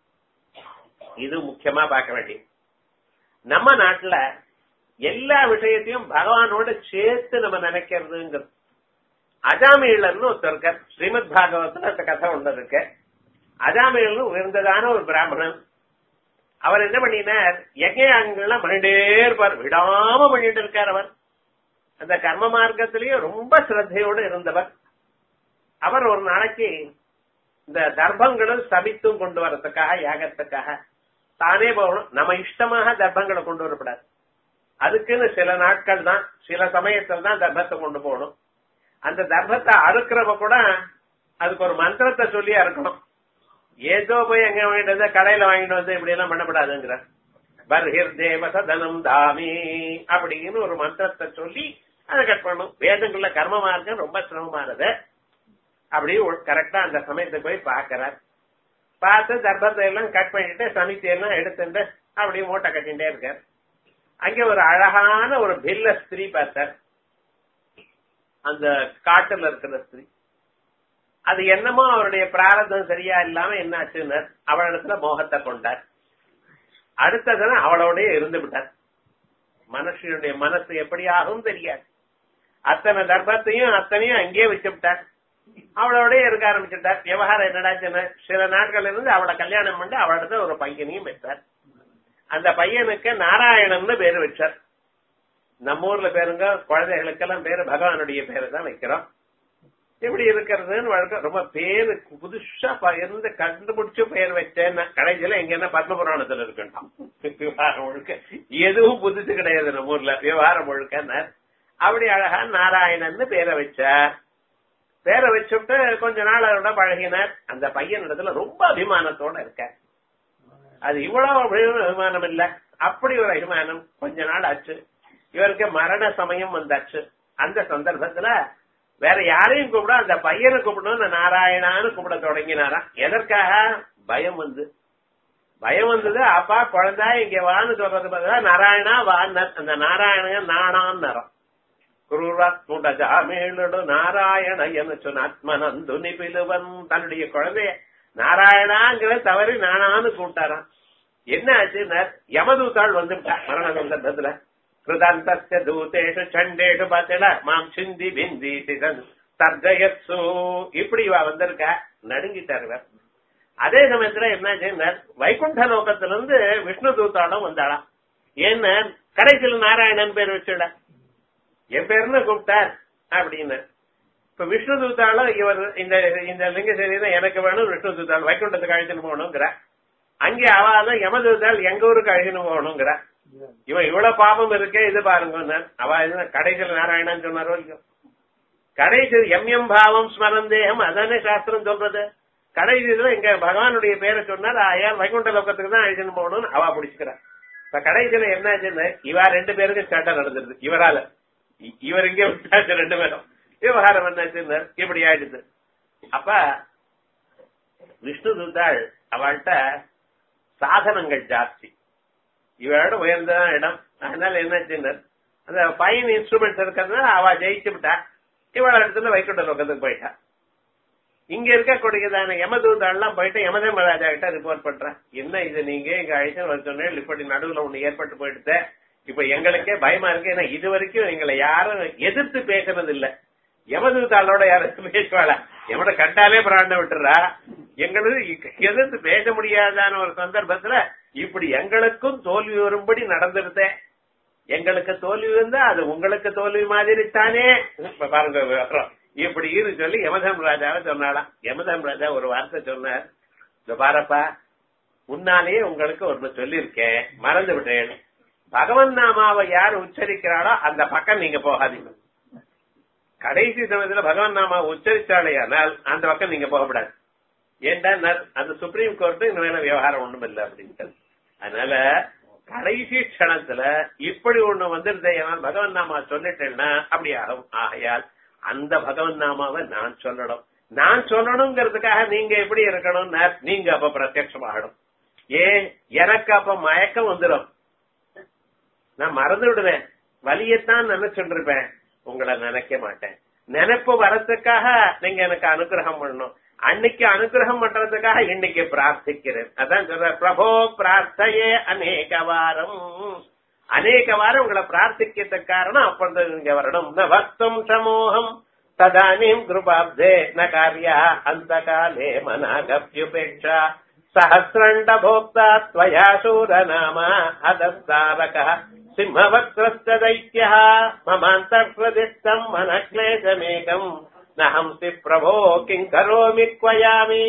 இது முக்கியமா பார்க்க வேண்டியது நம்ம நாட்டுல எல்லா விஷயத்தையும் பகவானோட சேர்த்து நம்ம நினைக்கிறதுங்கிறது அஜாமீளன்னு ஒருத்தர் இருக்கார் ஸ்ரீமத் பாகவத்துல அந்த கதை ஒன்று இருக்கு அஜாமீளன் உயர்ந்ததான ஒரு பிராமணன் அவர் என்ன பண்ணினார் யஜ்யாங்கெல்லாம் பண்ணிட்டே இருப்பார் விடாம பண்ணிட்டு இருக்கார் அவர் அந்த கர்ம மார்க்கத்திலேயே ரொம்ப சிரத்தையோடு இருந்தவர் அவர் ஒரு நாளைக்கு இந்த தர்ப்பங்களும் சபித்தும் கொண்டு வரதுக்காக யாகத்துக்காக தானே போகணும் நம்ம இஷ்டமாக தர்ப்பங்களை கொண்டு வரக்கூடாது அதுக்குன்னு சில நாட்கள் தான் சில சமயத்தில் தான் தர்ப்பத்தை கொண்டு போகணும் அந்த தர்ப்பத்தை அறுக்கிறவ கூட அதுக்கு ஒரு மந்திரத்தை சொல்லி அறுக்கணும் ஏதோ போய் எங்க வாங்கிட்டு வந்து கடையில வாங்கிட்டு வந்து இப்படி எல்லாம் பண்ணப்படாதுங்கிற பர்ஹிர் தேவ சதனம் தாமி அப்படின்னு ஒரு மந்திரத்தை சொல்லி அதை கட் பண்ணணும் வேதங்கள்ல கர்ம மார்க்கம் ரொம்ப சிரமமானது அப்படி கரெக்டா அந்த சமயத்துக்கு போய் பாக்குறார் பார்த்து தர்ப்பத்தை எல்லாம் கட் பண்ணிட்டு சமித்தி எல்லாம் எடுத்துட்டு அப்படியே மூட்டை கட்டிகிட்டே இருக்கார் அங்க ஒரு அழகான ஒரு பில்ல ஸ்திரீ பார்த்தார் அந்த காட்டுல இருக்கிற ஸ்திரீ அது என்னமோ அவருடைய பிராரதம் சரியா இல்லாம என்ன ஆச்சுன்னு அவளிடத்துல மோகத்தை கொண்டார் அடுத்ததுன்னு அவளோடய இருந்து விட்டார் மனுஷனுடைய மனசு எப்படி ஆகும் தெரியாது அத்தனை தர்ப்பத்தையும் அத்தனையும் அங்கேயே வச்சு விட்டார் அவளோடய இருக்க ஆரம்பிச்சுட்டார் விவகாரம் என்னடாச்சுன்னு சில நாட்கள் இருந்து அவளை கல்யாணம் பண்ணி அவளிடத்துல ஒரு பையனையும் வச்சார் அந்த பையனுக்கு நாராயணன்னு பேரு வச்சார் நம்ம ஊர்ல பேருங்க குழந்தைகளுக்கெல்லாம் பேரு பகவானுடைய பேரு தான் வைக்கிறோம் இப்படி இருக்கிறதுன்னு வழக்கம் ரொம்ப பேரு புதுசா இருந்து கண்டுபிடிச்சு பெயர் வச்சேன்னா கடைசியில எங்க என்ன பத்ம புராணத்துல இருக்கட்டும் விவகாரம் முழுக்க எதுவும் புதுசு கிடையாது நம்ம ஊர்ல விவகாரம் முழுக்க அப்படி அழகா நாராயணன் பேரை வச்சார் பேரை வச்சுட்டு கொஞ்ச நாள் அதோட பழகினார் அந்த பையன் இடத்துல ரொம்ப அபிமானத்தோட இருக்க அது இவ்வளவு அபிமானம் இல்ல அப்படி ஒரு அபிமானம் கொஞ்ச நாள் ஆச்சு இவருக்கு மரண சமயம் வந்தாச்சு அந்த சந்தர்ப்பத்துல வேற யாரையும் கூப்பிட அந்த பையனை கூப்பிடணும் நாராயணான்னு கூப்பிட தொடங்கினாராம் எதற்காக பயம் வந்து பயம் வந்தது அப்பா குழந்தா இங்க வான்னு சொல்றது பதிலா நாராயணா வா அந்த நாராயணன் நானான் நரம் குருரத்முடஜாமேளுடு நாராயண என சொன்னாத்மனந்து நிபிலுவன் தன்னுடைய குழந்தைய நாராயணாங்கிற தவறி நானான்னு கூப்பிட்டாராம் என்ன ஆச்சு யமதூத்தாள் வந்துட்டா மரண சந்தர்ப்பத்துல கிருதந்தஸ்ய தூதேஷு சண்டேஷு பார்த்தல மாம் சிந்தி பிந்தி தர்ஜயத்சு இப்படி இவ வந்திருக்கா நடுங்கிட்டாரு இவர். அதே சமயத்துல என்ன வைகுண்ட லோகத்துல இருந்து விஷ்ணு தூத்தாளும் வந்தாளாம் ஏன்னா கடைசியில் நாராயணன் பேர் வச்சுட என் பேருன்னு கூப்பிட்டார் அப்படின்னு இப்ப விஷ்ணு தூத்தாளும் இவர் இந்த இந்த லிங்க சரீரம் எனக்கு வேணும் விஷ்ணு தூத்தாள் வைகுண்டத்துக்கு அழைச்சுன்னு போகணுங்கிற அங்கே அவதான் யமதூத்தாள் எங்க ஊருக்கு அழைச்சுன்னு போகணுங்கிற இவன் இவ்வளவு பாபம் இருக்கே இது பாருங்க அவ இது கடைசியில் நாராயணன் சொன்னாரோ இல்லையோ கடைசி எம் எம் பாவம் ஸ்மரந்தேகம் அதானே சாஸ்திரம் சொல்றது கடைசியில இங்க பகவானுடைய பேரை சொன்னார் ஆயார் வைகுண்ட லோகத்துக்கு தான் அழைச்சுன்னு போகணும்னு அவ பிடிச்சுக்கிறார் இப்ப கடைசியில என்ன ஆச்சுன்னு இவா ரெண்டு பேருக்கும் சட்டை நடந்துருது இவரால இ- இவர் இங்கே விட்டாச்சு ரெண்டு பேரும் விவகாரம் என்னாச்சுன்னு இப்படி ஆயிடுது அப்ப விஷ்ணு தூத்தாள் அவள்கிட்ட சாதனங்கள் ஜாஸ்தி இவளோட உயர்ந்த இடம் அதனால என்னாச்சுன்னு அந்த ஃபைன் இன்ஸ்ட்ருமெண்ட்ஸ் இருக்கிறதுனால அவ ஜெயிச்சு விட்டா இவள இடத்துல வைகுண்ட லோகத்துக்கு போயிட்டா இங்க இருக்கக்கூடியதான யமதூதாள்லாம் போயிட்டு யமதர்மராஜா கிட்ட ரிப்போர்ட் பண்றேன் என்ன இது நீங்க இங்க அழைச்சு வர சொன்னேன் இப்படி நடுவுல ஒண்ணு ஏற்பட்டு போயிடுது இப்ப எங்களுக்கே பயமா இருக்கு ஏன்னா இது வரைக்கும் எங்களை யாரும் எதிர்த்து பேசுறது இல்ல யமதூதாளோட யாரும் பேசுவாள எவட கண்டாலே பிராண்ட விட்டுறா எங்களுக்கு எதிர்த்து பேச முடியாதான ஒரு சந்தர்ப்பத்துல இப்படி எங்களுக்கும் தோல்வி வரும்படி நடந்துருதே எங்களுக்கு தோல்வி வந்தா அது உங்களுக்கு தோல்வி மாதிரி தானே இப்ப பாருங்க விவரம். இப்படி இரு சொல்லி யமதம் ராஜாவை சொன்னாலாம் யமதம் ராஜா ஒரு வார்த்தை சொன்னார் "இதோ பாரப்பா முன்னாலேயே உங்களுக்கு ஒண்ணு சொல்லியிருக்கேன் மறந்து விட்டேன் பகவன் நாமாவை யார் உச்சரிக்கிறாளோ அந்த பக்கம் நீங்க போகாதீங்க கடைசி சமயத்துல பகவான் நாமா உச்சரிச்சாலேயானால் அந்த பக்கம் நீங்க போகக்கூடாது ஏன்டா நர்- அந்த சுப்ரீம் கோர்ட் இந்த மேல விவகாரம் ஒண்ணும் இல்லை அப்படின்ட்டு அதனால கடைசி க்ஷணத்துல இப்படி ஒண்ணு வந்துருதே நான் பகவன் நாமா சொல்லிட்டேன்னா அப்படி ஆகும் ஆகையால் அந்த பகவன் நாமாவை நான் சொல்லணும் நான் சொல்லணுங்கிறதுக்காக நீங்க எப்படி இருக்கணும்னா நீங்க அப்ப பிரத்யட்சமாகணும் ஏன் எனக்கு அப்ப மயக்கம் வந்துடும் நான் மறந்து விடுவேன் வலியத்தான் நினைச்சுட்டு இருப்பேன் உங்களை நினைக்க மாட்டேன் நினைப்பு வரத்துக்காக நீங்க எனக்கு அனுகிரகம் பண்ணணும் அன்னைக்கு அனுகிரகம் பண்றதுக்காக இன்னைக்கு பிரார்த்திக்கிறேன் அதான் சொல்ற பிரபோ பிரார்த்தையே அநேக வாரம் அநேக வாரம் உங்களை பிரார்த்திக்கிறதுக்கு காரணம் அப்ப இங்க வரணும் ந பக்தம் சமோகம் ததானீம் கிருபாப்தே ந காரியா அந்த காலே மனாகப்யுபேட்சா சஹசிரண்ட போக்தா त्वया शूरनाम अदस्तारकः सिंहवक्त्रस्य दैत्यः ममान्तर्प्रदिष्टम् मनक्लेशमेकम् न हंसि प्रभो किम् करोमि क्वयामि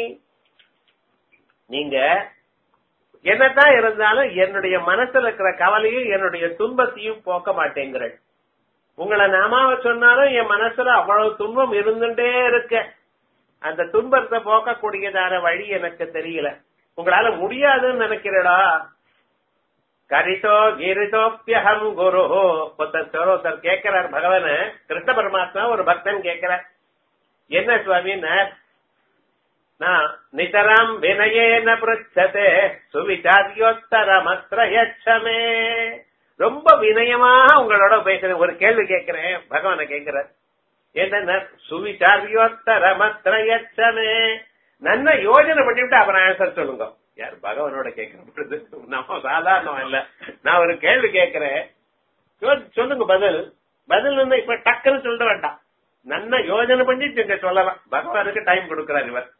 நீங்க என்னதான் இருந்தாலும் என்னுடைய மனசுல இருக்கிற கவலையும் என்னுடைய துன்பத்தையும் போக்க மாட்டேங்கிறேன் உங்களை நாமாவ சொன்னாலும் என் மனசுல அவ்வளவு துன்பம் இருந்துட்டே இருக்க அந்த துன்பத்தை போக்கக்கூடியதான வழி எனக்கு தெரியல உங்களால முடியாதுன்னு நினைக்கிறடா கரிதோ கிரிதோப்பியகம் குரு ஒருத்தர் ஒருத்தர் கேட்கிறார் பகவான கிருஷ்ண பரமாத்மா ஒரு பக்தன் கேட்கிறார் என்ன சுவாமின்னார் நான் நிதராம் வினயேன பிருச்சதே சுவிச்சாரியோத்தரமற்ற யட்சமே ரொம்ப வினயமா உங்களோட பேசுறேன் ஒரு கேள்வி கேட்கிறேன் பகவான கேட்கிறார் என்ன சுவிச்சாரியோத்தரமற்ற யட்சமே நல்ல யோஜனை பண்ணிவிட்டு அப்புறம் ஆன்சர் சொல்லுங்க யார் பகவானோட கேட்கறது நம்ம சாதாரணம் இல்ல நான் ஒரு கேள்வி கேட்கிறேன் சொல்லுங்க பதில் பதில் வந்து இப்ப டக்குன்னு சொல்ல வேண்டாம் நல்ல யோஜனை பண்ணிட்டு இங்க சொல்லலாம் பகவானுக்கு டைம் கொடுக்கிறார் இவர்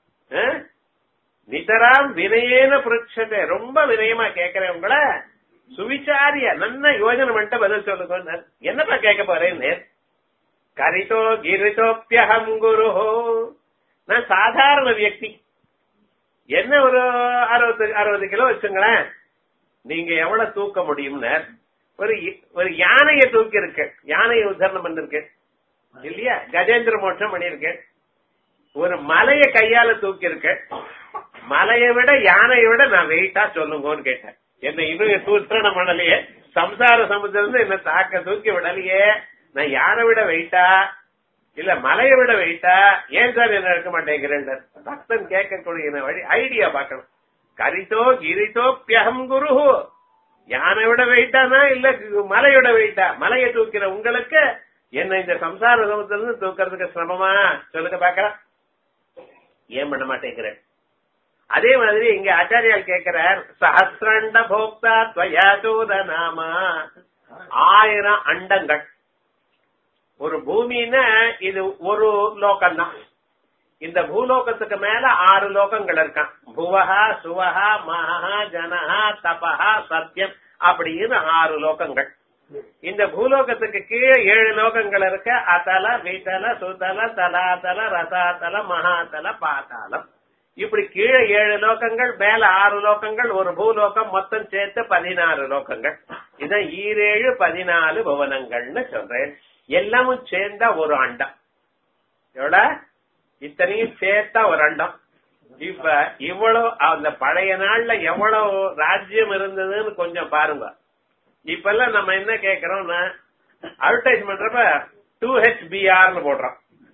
நிதராம் வினயேன புரட்சத்தை ரொம்ப வினயமா கேட்கிறேன் உங்களை சுவிச்சாரிய நல்ல யோஜனை பண்ணிட்டு பதில் சொல்லுங்க என்னப்பா கேட்க போறேன் கரிதோ கிரிதோப்பியகம் குரு நான் சாதாரண வியக்தி என்ன ஒரு அறுபது அறுபது கிலோ வச்சுங்களேன் நீங்க எவ்வளவு தூக்க முடியும்னு ஒரு ஒரு யானையை தூக்கி இருக்கு யானையை உதாரணம் பண்ணிருக்கேன் இல்லையா கஜேந்திர மோட்சம் பண்ணிருக்கேன் ஒரு மலைய கையால தூக்கி இருக்க மலையை விட யானையை விட நான் வெயிட்டா சொல்லுங்கன்னு கேட்டேன் என்ன இன்னும் சூத்திரம் பண்ணலையே சம்சார சமுத்திரம் என்ன தாக்க தூக்கி விடலையே நான் யானை விட வெயிட்டா இல்ல மலையை விட வெயிட்டா ஏன் சார் என்ன எடுக்க மாட்டேங்கிறேன் பக்தன் கேட்கக்கூடிய வழி ஐடியா பார்க்கணும் கரிதோ கிரிதோ பியகம் குரு யானை விட வெயிட்டானா இல்ல மலையோட வெயிட்டா மலையை தூக்கிற உங்களுக்கு என்ன இந்த சம்சார சமுத்திரம் தூக்கிறதுக்கு சிரமமா சொல்லுங்க பாக்கலாம் ஏன் பண்ண மாட்டேங்கிறேன் அதே மாதிரி இங்க ஆச்சாரியால் கேட்கிறார் சஹசிரண்ட போக்தா துவயாசூத நாமா ஆயிரம் அண்டங்கள் ஒரு பூமின்னா இது ஒரு லோகம் தான் இந்த பூலோகத்துக்கு மேல ஆறு லோகங்கள் இருக்கான் புவஹா சுவஹா மகா ஜனஹா தபஹா சத்தியம் அப்படின்னு ஆறு லோகங்கள் இந்த பூலோகத்துக்கு கீழே ஏழு லோகங்கள் இருக்க அத்தல வீத்தல சுத்தல தலாதல ரசாதல மகாதல பாதாளம் இப்படி கீழே ஏழு லோகங்கள் மேல ஆறு லோகங்கள் ஒரு பூலோகம் மொத்தம் சேர்த்து பதினாறு லோகங்கள் இதான் ஈரேழு பதினாலு புவனங்கள்னு சொல்றேன் எல்லாமும் சேர்ந்தா ஒரு அண்டம் எவ்வளவு இத்தனையும் சேர்த்தா ஒரு அண்டம் இப்ப இவ்வளவு அந்த பழைய நாள்ல எவ்வளவு ராஜ்யம் இருந்ததுன்னு கொஞ்சம் பாருங்க இப்ப எல்லாம் நம்ம என்ன கேக்குறோம்னா அட்வர்டைஸ் பண்றப்ப டூ ஹெச்பிஆர்னு போடுறோம்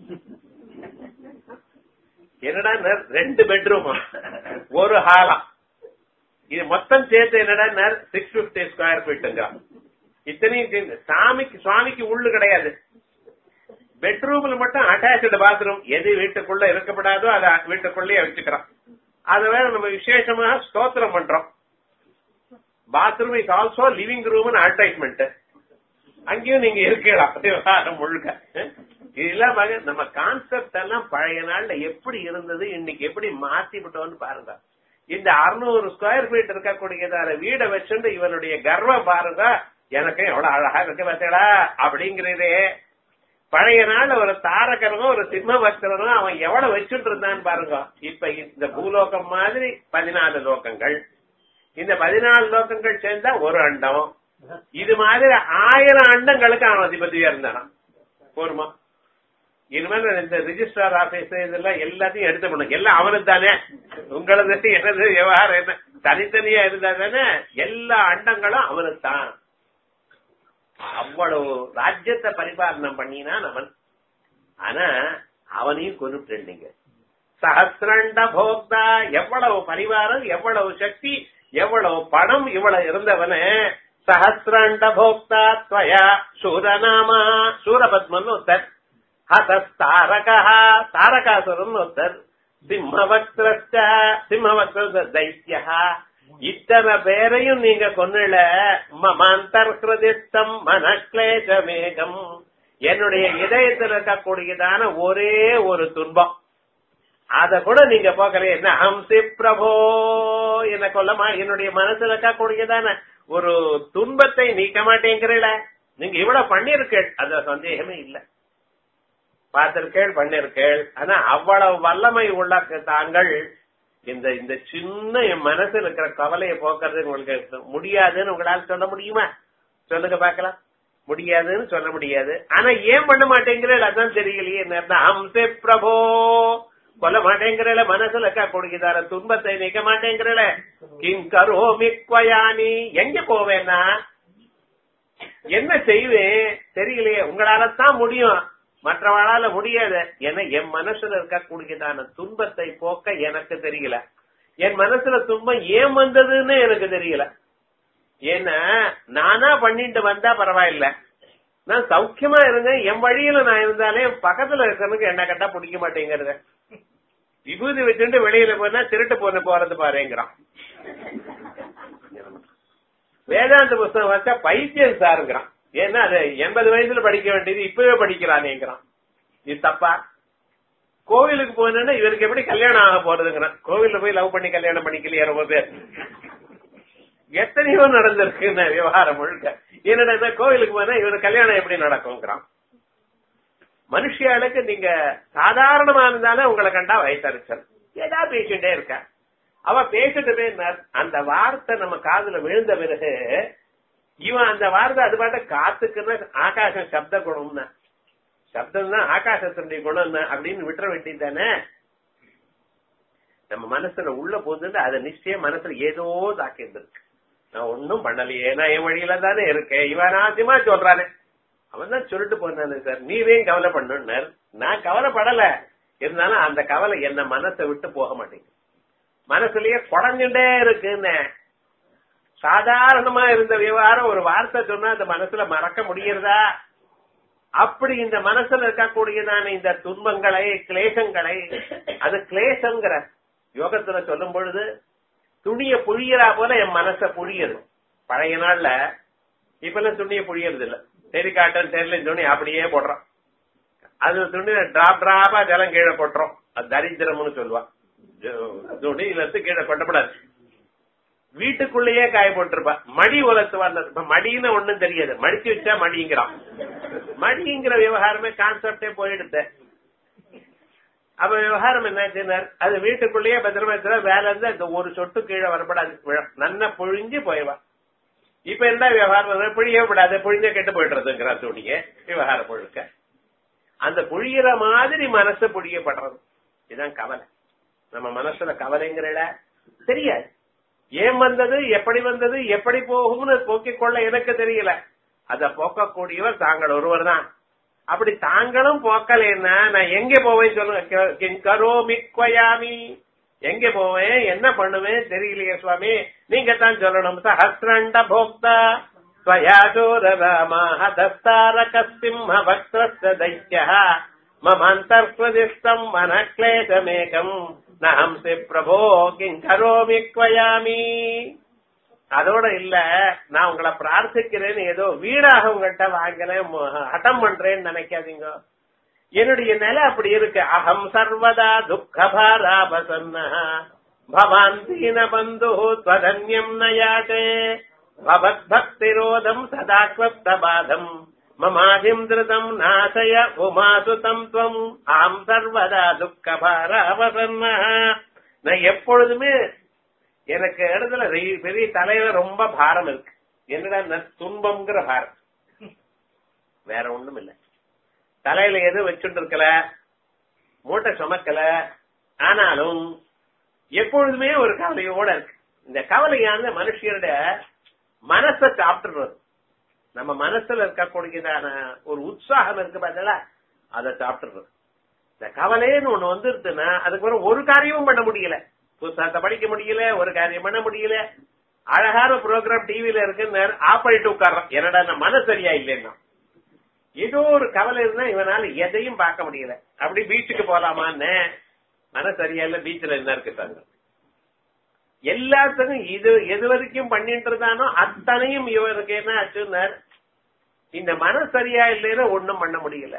என்னடா ரெண்டு பெட்ரூம் ஒரு ஹாலா இது மொத்தம் சேர்த்து என்னடா சிக்ஸ் பிப்டி ஸ்கொயர் ஃபீட்டுங்க இத்தனையும் சேர்ந்து சாமிக்கு சுவாமிக்கு உள்ளு கிடையாது பெட்ரூம்ல மட்டும் அட்டாச்சு பாத்ரூம் எது வீட்டுக்குள்ள இருக்கப்படாதோ அதை வீட்டுக்குள்ளேயே வச்சுக்கிறோம் அதை வேற நம்ம விசேஷமா ஸ்தோத்திரம் பண்றோம் bathroom is also living room advertisement அங்கேயும் நீங்க இருக்கலாம் விவகாரம் முழுக்க இதெல்லாம் நம்ம கான்செப்ட் எல்லாம் பழைய நாள்ல எப்படி இருந்தது இன்னைக்கு எப்படி மாத்தி விட்டோம்னு பாருங்க இந்த அறுநூறு ஸ்கொயர் ஃபீட் இருக்கக்கூடியதான வீடை வச்சுட்டு இவனுடைய கர்வம் பாருங்க எனக்கு எவ்வளவு அழகா இருக்கு பார்த்தீங்களா அப்படிங்கிறதே பழைய நாள்ல ஒரு தாரகரனும் ஒரு சிம்ம பக்தரனும் அவன் எவ்வளவு வச்சுட்டு இருந்தான்னு பாருங்க இப்ப இந்த பூலோகம் மாதிரி பதினாலு லோகங்கள் இந்த பதினாலு லோகங்கள் சேர்ந்தா ஒரு அண்டம் இது மாதிரி ஆயிரம் அண்டங்களுக்கு அவன் அதிபதியா இருந்தானா போருமா இனிமேல் இந்த ரிஜிஸ்ட்ரார் ஆபீஸ் இதெல்லாம் எல்லாத்தையும் எடுத்து பண்ணுங்க எல்லாம் அவனுக்கு தானே உங்களது எனது விவகாரம் என்ன தனித்தனியா இருந்தா தானே எல்லா அண்டங்களும் அவனுக்கு தான் அவ்வளவு ராஜ்யத்தை பரிபாலனம் பண்ணினான் அவன் ஆனா அவனையும் கொண்டுட்டேன் நீங்க சஹசிரண்ட போக்தா எவ்வளவு பரிவாரம் எவ்வளவு சக்தி எவ்வளவு பணம் இவ்வளவு இருந்தவன சஹசிரண்ட போக்தா துவயா சூரநாமா சூரபத்மன் ஒருத்தர் ஹதஸ்தாரகா தாரகாசுரன் ஒருத்தர் சிம்மவக்திரஸ்ட சிம்மவக்திர தைத்தியா இத்தனை பேரையும் நீங்க கொன்னுல மமாந்தர் ஹிருதித்தம் மனக்லேசமேகம் என்னுடைய இதயத்தில் இருக்கக்கூடியதான ஒரே ஒரு துன்பம் அத கூட நீங்க போக்கல என்ன ஹம்சி பிரபோ என்ன கொல்லமா என்னுடைய மனசுல இருக்கக்கூடியதான ஒரு துன்பத்தை நீக்க மாட்டேங்கிறீல நீங்க இவ்வளவு பண்ணிருக்கேள் அது சந்தேகமே இல்ல பார்த்திருக்கேள் பண்ணிருக்கேள் ஆனா அவ்வளவு வல்லமை உள்ள தாங்கள் இந்த இந்த சின்ன என் மனசுல இருக்கிற கவலையை போக்குறது உங்களுக்கு முடியாதுன்னு உங்களால சொல்ல முடியுமா சொல்லுங்க பாக்கலாம் முடியாதுன்னு சொல்ல முடியாது ஆனா ஏன் பண்ண மாட்டேங்கிறேன் அதான் தெரியலையே என்ன ஹம்சே பிரபோ கொல்ல மாட்டேங்கிறல மனசுல இருக்கக்கூடியதார துன்பத்தை நீக்க மாட்டேங்கிறல கிம் கரோமி குவயானி எங்க போவேன்னா என்ன செய்வேன் தெரியலையே உங்களால தான் முடியும் மற்றவளால முடியாது ஏன்னா என் மனசுல இருக்கக்கூடியதான துன்பத்தை போக்க எனக்கு தெரியல என் மனசுல துன்பம் ஏன் வந்ததுன்னு எனக்கு தெரியல ஏன்னா நானா பண்ணிட்டு வந்தா பரவாயில்ல நான் சௌக்கியமா இருந்தேன் என் வழியில நான் இருந்தாலே பக்கத்துல இருக்கிறனுக்கு என்ன கட்டா பிடிக்க மாட்டேங்கிறது விபூதி வச்சுட்டு வெளியில போனா திருட்டு போன போறது பாருங்கிறான் வேதாந்த புஸ்தகம் வச்சா பைத்தியம் சாருங்கிறான் ஏன்னா அது எண்பது வயசுல படிக்க வேண்டியது இப்பவே படிக்கிறானேங்கிறான் இது தப்பா கோவிலுக்கு போனா இவருக்கு எப்படி கல்யாணம் ஆக போறதுங்கிறான் கோவில்ல போய் லவ் பண்ணி கல்யாணம் பண்ணிக்கலையே ரொம்ப பேர் எத்தனையோ நடந்திருக்கு விவகாரம் முழுக்க என்னடா கோவிலுக்கு போனா இவரு கல்யாணம் எப்படி நடக்கும்ங்கிறான் மனுஷியாளுக்கு நீங்க சாதாரணமா இருந்தாலும் உங்களை கண்டா வயசரிச்சல் ஏதா பேசிட்டே இருக்க அவ பேசிட்டு அந்த வார்த்தை நம்ம காதுல விழுந்த பிறகு இவன் அந்த வார்த்தை அது பாட்ட காத்துக்குன்னா ஆகாசம் சப்த குணம்னா சப்தம் தான் ஆகாசத்தினுடைய குணம் அப்படின்னு விட்டுற வேண்டியதானே நம்ம மனசுல உள்ள போகுதுன்னு அதை நிச்சயம் மனசுல ஏதோ தாக்கி இருந்திருக்கு நான் ஒன்னும் பண்ணலையே நான் என் வழியில தானே இருக்கேன் இவன் ஆசியமா சொல்றானே அவன் தான் சொல்லிட்டு போனானு சார் நீவேன் கவலை பண்ணுனார் நான் கவலைப்படல இருந்தாலும் அந்த கவலை என்ன மனசை விட்டு போக மாட்டேங்குது மனசுலயே குடஞ்சுட்டே இருக்குன்னு சாதாரணமா இருந்த விவகாரம் ஒரு வார்த்தை சொன்னா அந்த மனசுல மறக்க முடியறதா அப்படி இந்த மனசுல இருக்கக்கூடியதான இந்த துன்பங்களை கிளேசங்களை அது கிளேசங்கிற யோகத்துல சொல்லும் பொழுது துணிய புழியறா போல என் மனச புழியுது பழைய நாள்ல இப்ப எல்லாம் துணிய புழியறது இல்ல சரி காட்டன் தெரியல துணி அப்படியே போடுறோம் அது துணி டிராப் டிராப்பா ஜலம் கீழே போட்டுறோம் அது தரித்திரம்னு சொல்லுவா துணியில இருந்து கீழே கொட்டப்படாது வீட்டுக்குள்ளேயே காய போட்டிருப்பா மடி உலத்து வந்தது இப்ப மடின்னு ஒண்ணும் தெரியாது மடிச்சு வச்சா மடிங்கிறான் மடிங்கிற விவகாரமே கான்செப்டே போயிடுது அப்ப விவகாரம் என்ன அது வீட்டுக்குள்ளேயே பத்திரமா இருக்கிற வேலை இருந்தா இந்த ஒரு சொட்டு கீழே வரப்படாது நன்ன பொழிஞ்சு போயிவா இப்ப என்ன விவகாரம் புழிய விடாது புழிஞ்ச கெட்டு போயிடுறதுங்கிற துணிய விவகாரம் முழுக்க அந்த புழியிற மாதிரி மனசு புழியப்படுறது இதுதான் கவலை நம்ம மனசுல கவலைங்கிறல தெரியாது ஏன் வந்தது எப்படி வந்தது எப்படி போகும்னு போக்கிக் கொள்ள எனக்கு தெரியல அத போக்கக்கூடியவர் தாங்கள் ஒருவர் தான் அப்படி தாங்களும் போக்கலைன்னா நான் எங்க போவேன் சொல்லுங்க கரோ மிக்வயாமி எங்க போவேன் என்ன பண்ணுவேன் தெரியலையே சுவாமி நீங்க தான் சொல்லணும் சஹசிரண்ட போக்தா ஸ்வயாசோர ராமா ஹதஸ்தாரக சிம்ம வக்திரஸ்த தைத்ய மமந்தர்ஸ்வதிஷ்டம் மனக்லேசமேகம் நஹம்சி பிரபோ கிங்கரோமி குவயாமி அதோட இல்ல நான் உங்களை பிரார்த்திக்கிறேன்னு ஏதோ வீடாக உங்கள்கிட்ட வாங்கலேன் ஹட்டம் பண்றேன்னு நினைக்காதீங்க என்னுடைய நிலை அப்படி இருக்கு அகம் சர்வதா துக்கபாராபசன்ன பவான் தீன பந்து துவதன்யம் நயாட்டே பவத் பக்திரோதம் சதா பாதம் மமாதிம் திருதம் நாசய உமாசு தம் துவம் ஆம் சர்வதா துக்கபாராபசன்ன நான் எப்பொழுதுமே எனக்கு இடத்துல பெரிய தலையில ரொம்ப பாரம் இருக்கு என்னடா துன்பம்ங்கிற பாரம் வேற ஒண்ணும் இல்ல தலையில எதுவும் வச்சுட்டு இருக்கல மூட்டை சுமக்கல ஆனாலும் எப்பொழுதுமே ஒரு கவலையோட இருக்கு இந்த கவலையான மனுஷியரோட மனசை சாப்பிட்டுறது நம்ம மனசுல இருக்கக்கூடியதான ஒரு உற்சாகம் இருக்கு பார்த்தா அதை சாப்பிட்டுறது இந்த கவலைன்னு ஒண்ணு வந்துருச்சுன்னா அதுக்கப்புறம் ஒரு காரியமும் பண்ண முடியல புத்தகத்தை படிக்க முடியல ஒரு காரியம் பண்ண முடியல அழகான ப்ரோக்ராம் டிவில இருக்குன்னு ஆஃப் பண்ணிட்டு உட்கார்றான் என்னடா நான் மன சரியா இல்லைன்னா ஏதோ ஒரு கவலை இருந்தா இவனால எதையும் பார்க்க முடியல அப்படி பீச்சுக்கு போலாமான்னு மன சரியா இல்ல பீச்ல என்ன இருக்கு சார் எல்லாத்துக்கும் இது எது வரைக்கும் பண்ணிட்டு இருந்தானோ அத்தனையும் இவருக்கு என்ன ஆச்சுன்னார் இந்த மன சரியா இல்லைன்னு ஒண்ணும் பண்ண முடியல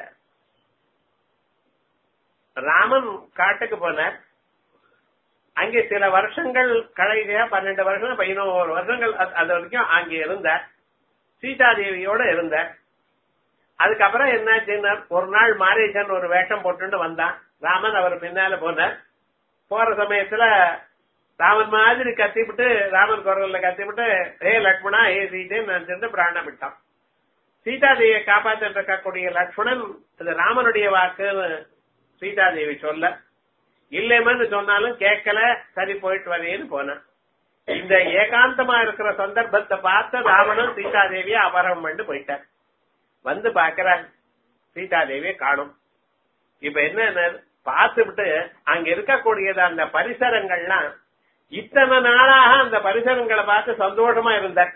ராமன் காட்டுக்கு போனார் அங்கே சில வருஷங்கள் கடைசியா பன்னெண்டு வருஷம் பதினோரு வருஷங்கள் அது- அது வரைக்கும் அங்கே இருந்தார் சீதாதேவியோட இருந்தார் அதுக்கப்புறம் என்னாச்சுன்னா ஒரு நாள் மாரேசன் ஒரு வேஷம் போட்டுட்டு வந்தான் ராமன் அவர் பின்னால போனார் போற சமயத்துல ராமன் மாதிரி கத்திவிட்டு ராமன் குரல்ல கத்திவிட்டு ஏ லக்ஷ்மணா ஏ சீதேன்னு நினைச்சிருந்து பிராணம் விட்டான் சீதாதேவியை காப்பாத்திட்டு இருக்கக்கூடிய லக்ஷ்மணன் அது ராமனுடைய வாக்குன்னு சீதாதேவி சொல்ல இல்லைமன்னு சொன்னாலும் கேட்கல சரி போயிட்டு வரேன்னு போனான் இந்த ஏகாந்தமா இருக்கிற சந்தர்ப்பத்தை பார்த்து ராவணன் சீதாதேவியை அபரம் பண்ணி போயிட்டார் வந்து பாக்குறார் சீதாதேவியை காணும் இப்ப என்ன பார்த்துவிட்டு அங்க இருக்கக்கூடியது அந்த பரிசரங்கள்லாம் இத்தனை நாளாக அந்த பரிசரங்களை பார்த்து சந்தோஷமா இருந்தார்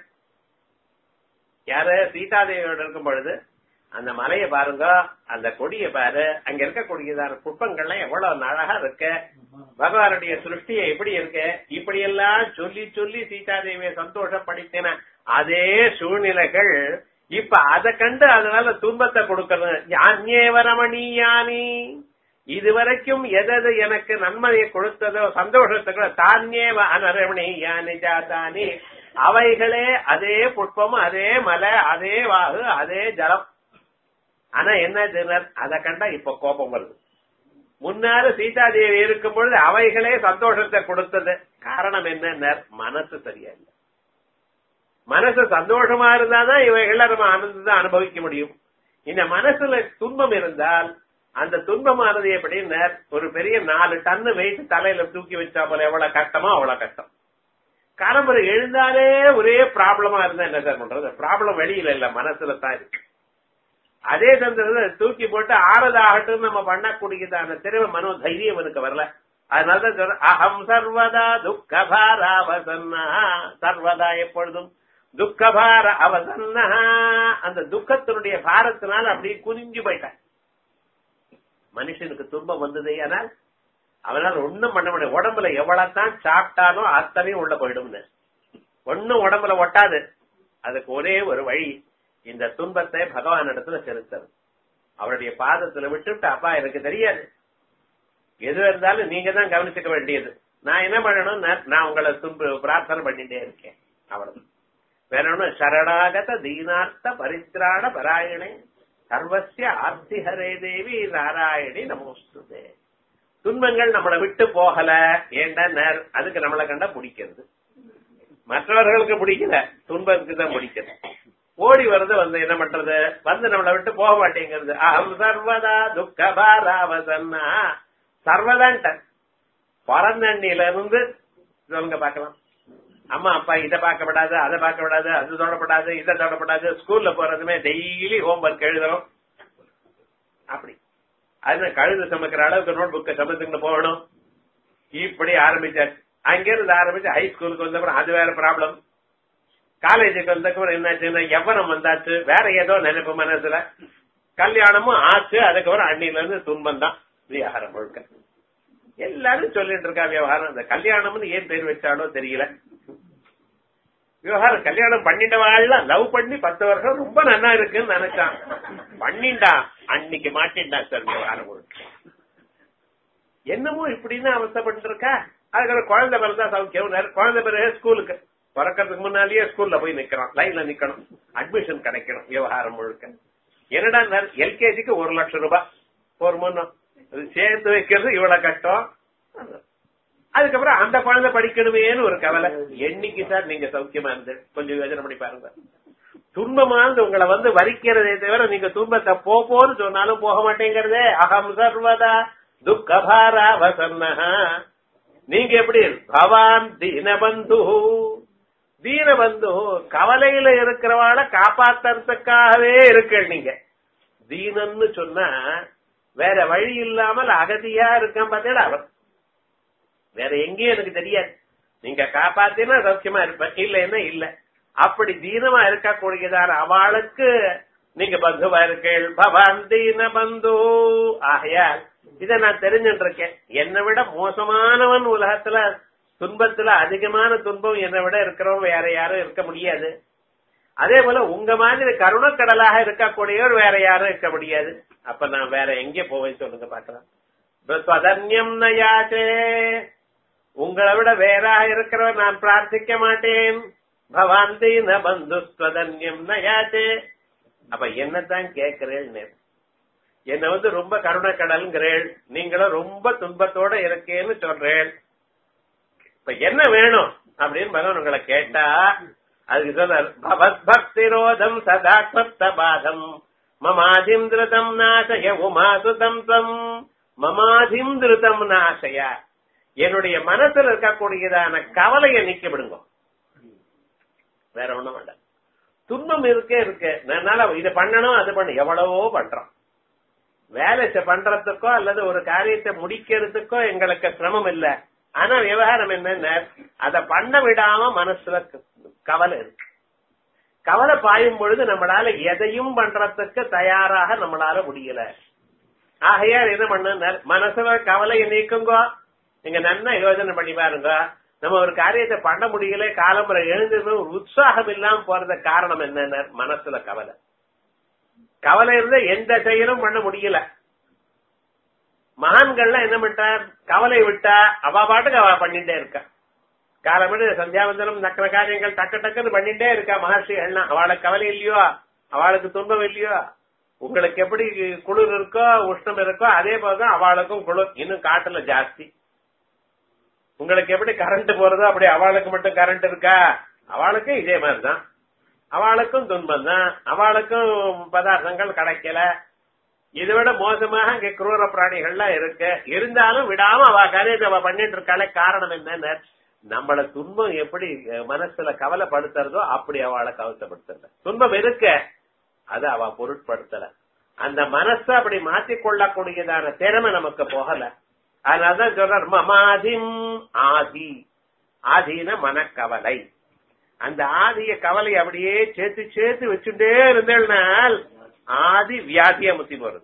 யாரு சீதாதேவியோட இருக்கும் பொழுது அந்த மலையை பாருங்க அந்த கொடியை பாரு அங்க இருக்கக்கூடியதான புஷ்பங்கள்லாம் எவ்வளவு அழகா இருக்கு பகவானுடைய சிருஷ்டியை எப்படி இருக்கு இப்படி எல்லாம் சொல்லி சொல்லி சீதாதேவியை சந்தோஷப்படுத்தின அதே சூழ்நிலைகள் இப்ப அதை கண்டு அதனால துன்பத்தை கொடுக்கறது ஞானேவரமணியானி இதுவரைக்கும் எதது எனக்கு நன்மையை கொடுத்ததோ சந்தோஷத்துக்கு தானியேவ அனரமணியானி ஜாதானி அவைகளே அதே புஷ்பம் அதே மலை அதே வாகு அதே ஜலம் ஆனா என்ன தினர் அதை கண்டா இப்ப கோபம் வருது முன்னால சீதாதேவி இருக்கும் பொழுது அவைகளே சந்தோஷத்தை கொடுத்தது காரணம் என்ன மனசு சரியா இல்லை மனசு சந்தோஷமா இருந்தாதான் இவைகளை நம்ம ஆனந்தத்தை அனுபவிக்க முடியும் இந்த மனசுல துன்பம் இருந்தால் அந்த துன்பமானது எப்படின்னு ஒரு பெரிய நாலு டன்னு வெயிட் தலையில தூக்கி வச்சா போல எவ்வளவு கஷ்டமோ அவ்வளவு கஷ்டம் காலம்பரம் எழுந்தாலே ஒரே ப்ராப்ளமா இருந்தா என்ன சார் பண்றது ப்ராப்ளம் வெளியில இல்ல மனசுல தான் இருக்கு அதே சந்தர்ப்பத்துல தூக்கி போட்டு ஆறதாகட்டும் நம்ம பண்ணக்கூடியதான திறமை மனோ தைரியம் எனக்கு வரல அதனாலதான் சொல்றேன் அகம் சர்வதா துக்கபார அவசன்னா சர்வதா எப்பொழுதும் துக்கபார அவசன்னா அந்த துக்கத்தினுடைய பாரத்தினால் அப்படியே குனிஞ்சு போயிட்டான் மனுஷனுக்கு துன்பம் வந்ததே ஆனால் அவனால ஒண்ணும் பண்ண முடியாது உடம்புல எவ்வளவு தான் சாப்பிட்டாலும் அத்தனையும் உள்ள போயிடும்னு ஒண்ணும் உடம்புல ஒட்டாது அதுக்கு ஒரே ஒரு வழி இந்த துன்பத்தை பகவான் இடத்துல செலுத்தது அவருடைய பாதத்துல விட்டுவிட்டு அப்பா எனக்கு தெரியாது எது இருந்தாலும் நீங்க தான் கவனிச்சுக்க வேண்டியது நான் என்ன பண்ணணும் நான் உங்களை துன்ப பிரார்த்தனை பண்ணிட்டே இருக்கேன் அவ்வளவு வேற ஒண்ணும் சரணாகத தீனார்த்த பரித்ராண பராயணே சர்வசிய ஆர்த்தி ஹரே தேவி நாராயணி நமோஸ்துதே துன்பங்கள் நம்மளை விட்டு போகல ஏண்டா அதுக்கு நம்மளை கண்டா பிடிக்கிறது மற்றவர்களுக்கு பிடிக்கல துன்பத்துக்கு தான் பிடிக்கிறது ஓடி வருது வந்து என்ன பண்றது வந்து நம்மளை விட்டு போக மாட்டேங்கிறது அகம் சர்வதா துக்க பாராவசன்னா சர்வதான்ட்ட பரந்தண்ணில இருந்து சொல்லுங்க பாக்கலாம் அம்மா அப்பா இதை பார்க்கப்படாது அதை பார்க்கப்படாது அது தொடப்படாது இதை தொடப்படாது ஸ்கூல்ல போறதுமே டெய்லி ஹோம் ஒர்க் எழுதணும் அப்படி அது கழுது சமைக்கிற அளவுக்கு நோட் புக்கை சமைச்சுக்கிட்டு போகணும் இப்படி ஆரம்பிச்சாச்சு அங்கிருந்து ஆரம்பிச்சு ஹை ஸ்கூலுக்கு வந்தப்பறம் அது வேற ப்ராப்ளம் காலேஜுக்கு வந்தக்கப்புறம் என்னாச்சுன்னா எவனம் வந்தாச்சு வேற ஏதோ நினைப்பு மனசுல கல்யாணமும் ஆச்சு அதுக்கப்புறம் அண்ணில இருந்து துன்பம் தான் விவகாரம் முழுக்க எல்லாரும் சொல்லிட்டு இருக்கா விவகாரம் அந்த கல்யாணம்னு ஏன் பேர் வச்சாலோ தெரியல விவகாரம் கல்யாணம் பண்ணிட்டவாள்லாம் லவ் பண்ணி பத்து வருஷம் ரொம்ப நல்லா இருக்குன்னு நினைச்சான் பண்ணிண்டா அன்னைக்கு மாட்டின்டா சார் விவகாரம் முழுக்க என்னமோ இப்படின்னு அவசப்பட்டு இருக்கா அதுக்கப்புறம் குழந்தை பிறந்தா சௌக்கியம் குழந்தை பிறகு ஸ்கூலுக்கு பிறக்கிறதுக்கு முன்னாலேயே ஸ்கூல்ல போய் நிக்கிறான் லைன்ல நிக்கணும் அட்மிஷன் கிடைக்கணும் விவகாரம் முழுக்க என்னடா எல்கேஜிக்கு ஒரு லட்சம் ரூபாய் ஒரு முன்னம் சேர்த்து வைக்கிறது இவ்வளவு கஷ்டம் அதுக்கப்புறம் அந்த குழந்தை படிக்கணுமேனு ஒரு கவலை என்னைக்கு சார் நீங்க சௌக்கியமா இருந்து கொஞ்சம் யோஜனை பண்ணி பாருங்க துன்பமானது உங்களை வந்து வரிக்கிறதே தவிர நீங்க துன்பத்தை போன்னு சொன்னாலும் போக மாட்டேங்கிறதே அகம் சர்வதா துக்கபாரா வசன்னஹா நீங்க எப்படி பவான் தீனபந்து தீனபந்து கவலையில இருக்கிறவாள காப்பாத்துறதுக்காகவே இருக்க நீங்க தீனன்னு சொன்னா வேற வழி இல்லாமல் அகதியா இருக்கான் பார்த்தீங்களா அவர் வேற எங்கேயும் எனக்கு தெரியாது நீங்க காப்பாத்தினா சௌக்கியமா இருப்பேன் இல்லைன்னா இல்ல அப்படி தீனமா இருக்கக்கூடியதான அவளுக்கு நீங்க பந்துவா இருக்கீள் பவான் தீன பந்து ஆகையால் இத நான் தெரிஞ்சுட்டு இருக்கேன் என்னை விட மோசமானவன் உலகத்துல துன்பத்துல அதிகமான துன்பம் என்னை விட இருக்கிறவன் வேற யாரும் இருக்க முடியாது அதே போல உங்க மாதிரி கருணக்கடலாக இருக்கக்கூடியவர் வேற யாரும் இருக்க முடியாது அப்ப நான் வேற எங்க போவேன் சொல்லுங்க பாக்கலாம் ஸ்வதன்யம் நயாச்சே உங்களை விட வேறாக இருக்கிறவர் நான் பிரார்த்திக்க மாட்டேன் பவாந்தி ந பந்து ஸ்வதன்யம் நயாச்சே அப்ப என்னத்தான் கேட்கிறேன் என்ன வந்து ரொம்ப கருணக்கடல்ங்கிறேள் நீங்களும் ரொம்ப துன்பத்தோட இருக்கேன்னு சொல்றேன் இப்ப என்ன வேணும் அப்படின்னு பகவான் உங்களை கேட்டா அதுக்கு சொல்றார் பவத் பக்திரோதம் சதா பாதம் மமாதிம் திருதம் நாசய உமாசுதம் தம் மமாதிம் திருதம் நாசய என்னுடைய மனசுல இருக்கக்கூடியதான கவலையை நீக்கி விடுங்க வேற ஒண்ணும் வேண்டாம் துன்பம் இருக்கே இருக்கு என்னால இதை பண்ணணும் அது பண்ண எவ்வளவோ பண்றோம் வேலை பண்றதுக்கோ அல்லது ஒரு காரியத்தை முடிக்கிறதுக்கோ எங்களுக்கு சிரமம் இல்ல ஆனா விவகாரம் என்னன்னா அதை பண்ண விடாம மனசுல கவலை இருக்கு கவலை பாயும் பொழுது நம்மளால எதையும் பண்றதுக்கு தயாராக நம்மளால முடியல ஆகையால் என்ன பண்ண மனசுல கவலையை நீக்குங்கோ நீங்க நன்னா யோசனை பண்ணி பாருங்க நம்ம ஒரு காரியத்தை பண்ண முடியல காலம்புரை எழுந்து ஒரு உற்சாகம் இல்லாம போறது காரணம் என்னன்னு மனசுல கவலை கவலை இருந்தா எந்த செயலும் பண்ண முடியல மகான்கள்லாம் என்ன பண்ணிட்டார் கவலை விட்டா அவ பாட்டுக்கு அவ பண்ணிட்டே இருக்கா காலமிடு சந்தியாவந்தனம் நக்கிற காரியங்கள் டக்கு டக்குன்னு பண்ணிட்டே இருக்கா மகர்ஷிகள்லாம் அவளுக்கு கவலை இல்லையோ அவளுக்கு துன்பம் இல்லையோ உங்களுக்கு எப்படி குளிர் இருக்கோ உஷ்ணம் இருக்கோ அதே போலதான் அவளுக்கும் குளிர் இன்னும் காட்டுல ஜாஸ்தி உங்களுக்கு எப்படி கரண்ட் போறதோ அப்படி அவளுக்கு மட்டும் கரண்ட் இருக்கா அவளுக்கும் இதே மாதிரிதான் அவளுக்கும் துன்பம் தான் அவளுக்கும் பதார்த்தங்கள் கிடைக்கல இதை விட மோசமாக இங்க குரூர பிராணிகள்லாம் இருக்கு இருந்தாலும் விடாம அவ காரியத்தை அவ பண்ணிட்டு இருக்காளே காரணம் என்னன்னு நம்மள துன்பம் எப்படி மனசுல கவலைப்படுத்துறதோ அப்படி அவளை கவலைப்படுத்தல துன்பம் இருக்க அது அவ பொருட்படுத்தல அந்த மனசை அப்படி மாத்திக்கொள்ளக்கூடியதான திறமை நமக்கு போகல அதனாலதான் சொல்றார் மமாதிம் ஆதி ஆதீன மனக்கவலை அந்த ஆதிய கவலை அப்படியே சேர்த்து சேர்த்து வச்சுட்டே இருந்தேனால் ஆதி வியாதியா முத்தின்னு வருது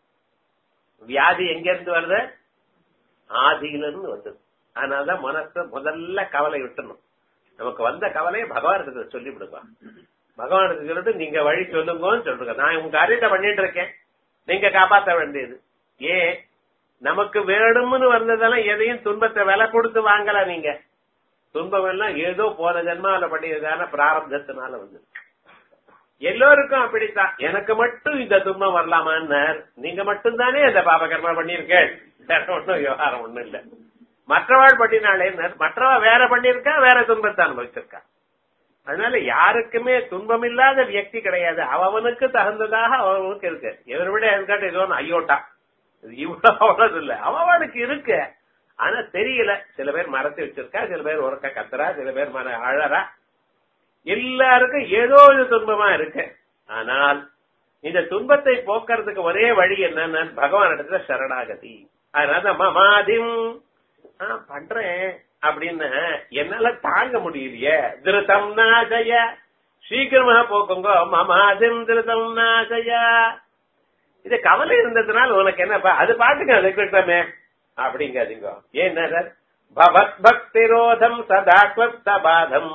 வியாதி எங்க இருந்து வருது ஆதியில இருந்து வந்தது அதனாலதான் மனச முதல்ல கவலை விட்டுணும் நமக்கு வந்த கவலையை பகவானுக்கு சொல்லி விடுவா பகவானுக்கு சொல்லிட்டு நீங்க வழி சொல்லுங்கன்னு சொல்லுங்க நான் உங்க காரியத்தை பண்ணிட்டு இருக்கேன் நீங்க காப்பாற்ற வேண்டியது ஏன் நமக்கு வேணும்னு வந்ததெல்லாம் எதையும் துன்பத்தை விலை கொடுத்து வாங்கல நீங்க துன்பம் எல்லாம் ஏதோ போன ஜென்மாவில பண்ணியதான பிராரப்தத்தினால வந்து எல்லோருக்கும் அப்படித்தான் எனக்கு மட்டும் இந்த துன்பம் வரலாமான்னார் நீங்க மட்டும்தானே இந்த பாபகர்மா பண்ணிருக்கேன் வேற ஒண்ணும் விவகாரம் ஒண்ணும் இல்ல மற்றவாள் பண்ணினாலே மற்றவா வேற பண்ணிருக்கா வேற துன்பத்தை அனுபவிச்சிருக்கா அதனால யாருக்குமே துன்பம் இல்லாத வியக்தி கிடையாது அவனுக்கு தகுந்ததாக அவனுக்கு இருக்கு இவரை விட எதுக்காட்டு இது ஒன்று ஐயோட்டா இவ்வளவு அவ்வளவு இல்ல அவனுக்கு இருக்கு ஆனா தெரியல சில பேர் மரத்தை வச்சிருக்கா சில பேர் உறக்க கத்துறா சில பேர் மர அழறா எல்லாருக்கும் ஏதோ ஒரு துன்பமா இருக்கு ஆனால் இந்த துன்பத்தை போக்குறதுக்கு ஒரே வழி என்னன்னு பகவான் இடத்துல சரணாகதி அதனால மமாதிம் பண்றேன் அப்படின்னு என்னால தாங்க முடியலையே திருத்தம் நாசய சீக்கிரமா போக்குங்க மமாதிம் திருத்தம் நாசய இது கவலை இருந்ததுனால உனக்கு என்னப்பா அது பாட்டுங்க அது கிட்டமே அப்படிங்காதீங்க ஏன் பவத் பக்திரோதம் சதாத்வத்தபாதம்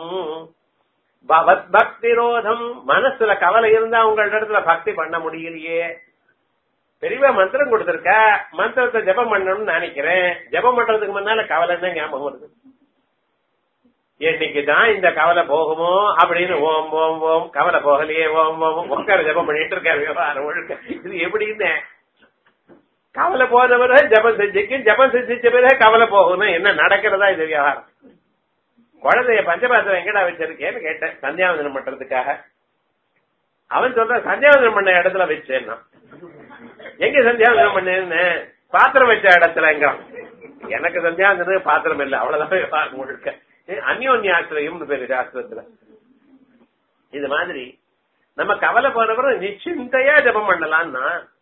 பவத் பக்திரோதம் மனசுல கவலை இருந்தா உங்கள இடத்துல பக்தி பண்ண முடியலையே பெரியவா மந்திரம் கொடுத்திருக்க மந்திரத்தை ஜபம் பண்ணணும்னு நினைக்கிறேன் ஜபம் பண்றதுக்கு முன்னால கவலை தான் ஞாபகம் வருது என்னைக்குதான் இந்த கவலை போகுமோ அப்படின்னு ஓம் ஓம் ஓம் கவலை போகலையே ஓம் ஓம் உட்கார ஜபம் பண்ணிட்டு இருக்காரு விவகாரம் ஒழுக்க இது எப்படின்னு கவலை போன பிறகு ஜபம் செஞ்சுக்கு ஜபம் செஞ்சிச்ச பிறகு கவலை போகணும் என்ன நடக்கிறதா இது விவகாரம் குழந்தைய பஞ்சபாத்திரம் எங்கடா வச்சிருக்கேன்னு கேட்டேன் சந்தியாவந்தனம் பண்றதுக்காக அவன் சொல்ற சந்தியாவந்தனம் பண்ண இடத்துல வச்சேன்னா எங்க சந்தியாவந்தனம் பண்ணேன்னு பாத்திரம் வச்ச இடத்துல எங்க எனக்கு சந்தியாவந்தனம் பாத்திரம் இல்ல அவ்வளவுதான் முழுக்க அந்யோன்ய ஆசிரியம் பேரு சாஸ்திரத்துல இது மாதிரி நம்ம கவலை போனவரும் நிச்சிந்தையா ஜபம் பண்ணலாம்னா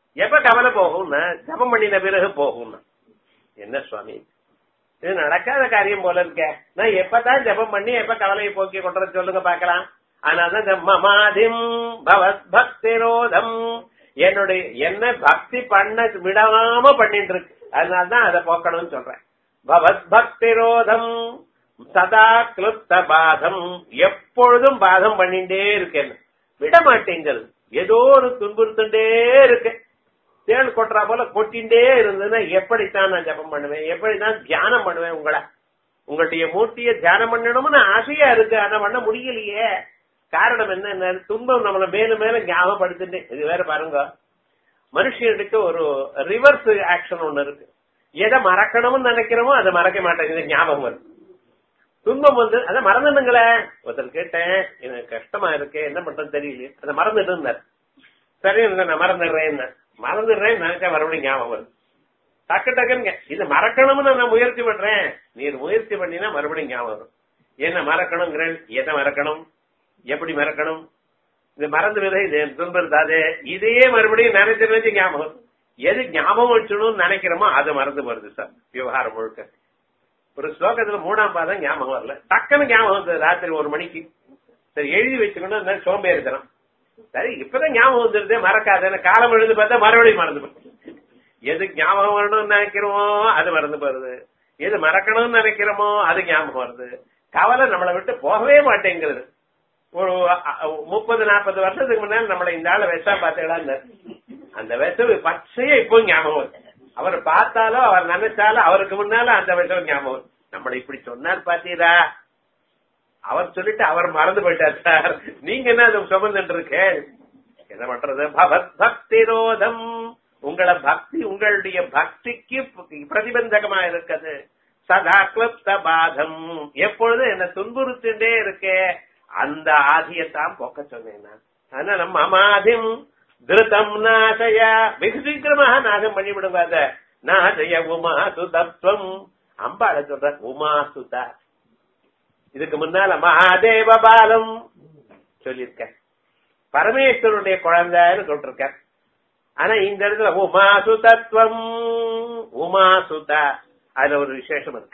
எப்ப கவலை போகும்னா ஜபம் பண்ணின பிறகு போகும்னா என்ன சுவாமி இது நடக்காத காரியம் போல இருக்க நான் எப்பதான் ஜபம் பண்ணி எப்ப கவலையை போக்கி கொண்டு சொல்லுங்க பாக்கலாம் ஆனாதான் மமாதிம் பவத் பக்திரோதம் என்னுடைய என்ன பக்தி பண்ண விடாம பண்ணிட்டு இருக்கு அதனாலதான் அதை போக்கணும்னு சொல்றேன் பவத் பக்திரோதம் சதா கிளுப்த பாதம் எப்பொழுதும் பாதம் பண்ணிட்டே இருக்கேன் விட மாட்டேங்கிறது ஏதோ ஒரு துன்புறுத்துட்டே இருக்கு தேள் கொட்டுறா போல கொட்டிண்டே இருந்ததுன்னா எப்படித்தான் நான் ஜபம் பண்ணுவேன் எப்படிதான் தியானம் பண்ணுவேன் உங்களை உங்களுடைய மூர்த்தியை தியானம் பண்ணணும்னு ஆசையா இருக்கு ஆனா பண்ண முடியலையே காரணம் என்ன துன்பம் நம்மள மேலும் மேலும் ஞாபகப்படுத்திட்டு இது வேற பாருங்க மனுஷனுக்கு ஒரு ரிவர்ஸ் ஆக்ஷன் ஒண்ணு இருக்கு எதை மறக்கணும்னு நினைக்கிறோமோ அதை மறக்க மாட்டேங்குது ஞாபகம் வருது துன்பம் வந்து அதை மறந்துடுங்களே ஒருத்தர் கேட்டேன் எனக்கு கஷ்டமா இருக்கு என்ன பண்றது தெரியல அதை மறந்துட்டு இருந்தார் சரி நான் மறந்துடுறேன் மறந்துடுறேன் நினைச்சா மறுபடியும் ஞாபகம் வருது டக்கு டக்குங்க இது மறக்கணும்னு நான் முயற்சி பண்றேன் நீர் முயற்சி பண்ணினா மறுபடியும் ஞாபகம் வரும் என்ன மறக்கணுங்கிறேன் எதை மறக்கணும் எப்படி மறக்கணும் இது மறந்து விதை இது துன்புறுத்தாது இதையே மறுபடியும் நினைச்சு நினைச்சு ஞாபகம் வரும். எது ஞாபகம் வச்சுணும்னு நினைக்கிறோமோ அது மறந்து வருது சார் விவகாரம் முழுக்க ஒரு ஸ்லோகத்துல மூணாம் பாதம் ஞாபகம் வரல டக்குன்னு ஞாபகம் வந்தது ராத்திரி ஒரு மணிக்கு சரி எழுதி வச்சுக்கணும் சோம்பேறித்தனம் சரி இப்பதான் ஞாபகம் வந்துருது மறக்காது காலம் எழுந்து பார்த்தா மறுபடியும் மறந்து போகுது எது ஞாபகம் வரணும்னு நினைக்கிறோமோ அது மறந்து போறது எது மறக்கணும்னு நினைக்கிறோமோ அது ஞாபகம் வருது கவலை நம்மளை விட்டு போகவே மாட்டேங்கிறது ஒரு முப்பது நாற்பது வருஷத்துக்கு முன்னால நம்மளை இந்த ஆள விஷா பார்த்தீங்களா அந்த விஷம் பச்சையே இப்போ ஞாபகம் வருது அவர் பார்த்தாலோ அவர் நினைச்சாலும் அவருக்கு முன்னால அந்த விஷயம் ஞாபகம் வருது. நம்மளை இப்படி சொன்னார் பாத்தீரா அவர் சொல்லிட்டு அவர் மறந்து போயிட்டார் சார் நீங்க என்ன அதை சுமந்துட்டு இருக்கு என்ன பண்றது பகவத் பக்திரோதம் உங்கள பக்தி உங்களுடைய பக்திக்கு பிரதிபந்தகமா இருக்குது சதா கிளப்த பாதம் எப்பொழுதும் என்ன துன்புறுத்தின்றே இருக்கே அந்த ஆதியத்தான் போக்க சொன்னேன் நான் அதனால மமாதிம் திருதம் நாசய வெகு சீக்கிரமாக நாசம் பண்ணி விடுவாத நாசய உமா சுதத்வம் அம்பாள சொல்ற உமா சுதா இதுக்கு முன்னால மகாதேவ பாலம் சொல்லியிருக்க பரமேஸ்வருடைய குழந்தைன்னு சொல்லிருக்க ஆனா இந்த இடத்துல உமா சுதத்வம் உமா சுதா அதுல ஒரு விசேஷம் இருக்கு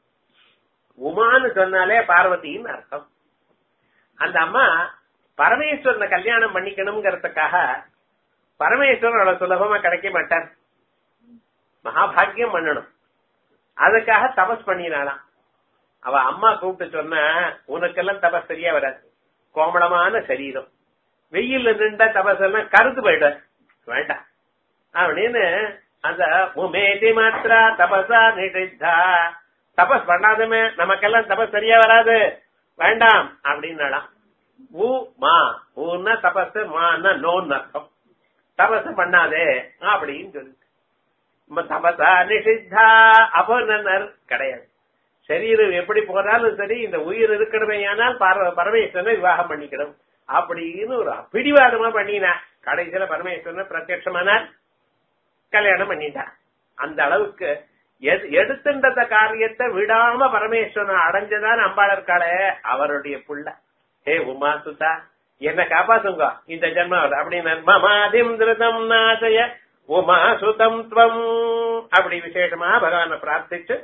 உமான்னு சொன்னாலே பார்வதின்னு அர்த்தம் அந்த அம்மா பரமேஸ்வரனை கல்யாணம் பண்ணிக்கணுங்கிறதுக்காக பரமேஸ்வரன் அவ்வளவு சுலபமா கிடைக்க மாட்டார் மகாபாகியம் பண்ணணும் அதுக்காக தபஸ் பண்ணினாலாம் அவ அம்மா கூப்பிட்டு சொன்ன உனக்கெல்லாம் தபஸ் சரியா வராது கோமளமான சரீரம் வெயில்ல நின்றா தபஸ் எல்லாம் கருத்து போயிட வேண்டாம் அப்படின்னு அந்த உமேதி மாத்திரா தபசா நிஷித்தா தபஸ் பண்ணாதமே நமக்கெல்லாம் தபஸ் சரியா வராது வேண்டாம் அப்படின்னாலாம் ஊ மா ஊன்னா தபஸ் மான்னா நோன்னு அர்த்தம் தபஸ் பண்ணாதே அப்படின்னு சொல்லி தபசா நிஷித்தா அப்போ நன்னர் கிடையாது சரீரம் எப்படி போனாலும் சரி இந்த உயிர் இருக்கணுமே ஆனால் பரமேஸ்வரனை விவாகம் பண்ணிக்கணும் அப்படின்னு ஒரு பிடிவாதமா பண்ணினா கடைசியில பரமேஸ்வரனை பிரத்யட்சமானால் கல்யாணம் பண்ணிட்டான் அந்த அளவுக்கு எடுத்துட்ட காரியத்தை விடாம பரமேஸ்வரன் அடைஞ்சதான் அம்பாளர்காளே அவருடைய புள்ள ஹே உமா சுதா என்ன காப்பாத்துங்க இந்த ஜென்மம் அப்படின்னு மமாதிம் திருதம் நாசய உமா சுதம் துவம் அப்படி விசேஷமா பகவான பிரார்த்திச்சு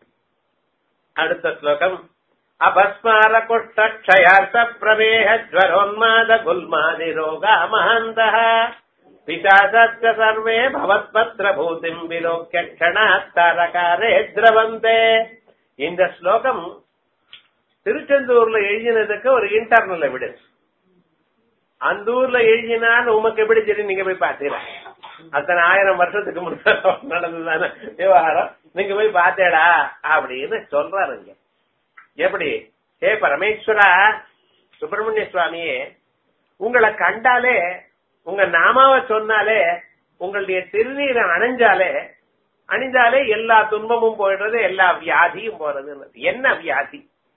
அடுத்த ஸ்லோகம் அபஸ்மார குஷ்டக்ஷயார்த்த பிரமேக ஜ்வரோன்மாத குல்மாதி ரோகா மகாந்தः பிசாசஸ்ய சர்வே பவத்பத்ர பூதிம் விலோக்கிய க்ஷணாத்தாரகாரே திரவந்தே இந்த ஸ்லோகம் திருச்செந்தூர்ல எழுதினதுக்கு ஒரு இன்டர்னல் எவிடன்ஸ் அந்த ஊர்ல எழுதினான்னு உமக்கு எப்படி தெரியும் நீங்க போய் பாத்தீங்களா அத்தனை ஆயிரம் வருஷத்துக்கு முன்னாடி நடந்ததான விவகாரம் நீங்க போய் பாத்தேடா அப்படின்னு சொல்றாருங்க எப்படி ஹே பரமேஸ்வரா சுப்பிரமணிய சுவாமியே உங்களை கண்டாலே உங்க நாமாவை சொன்னாலே உங்களுடைய திருநீரை அணைஞ்சாலே அணிஞ்சாலே எல்லா துன்பமும் போயிடுறது எல்லா வியாதியும் போறது என்ன வியாதி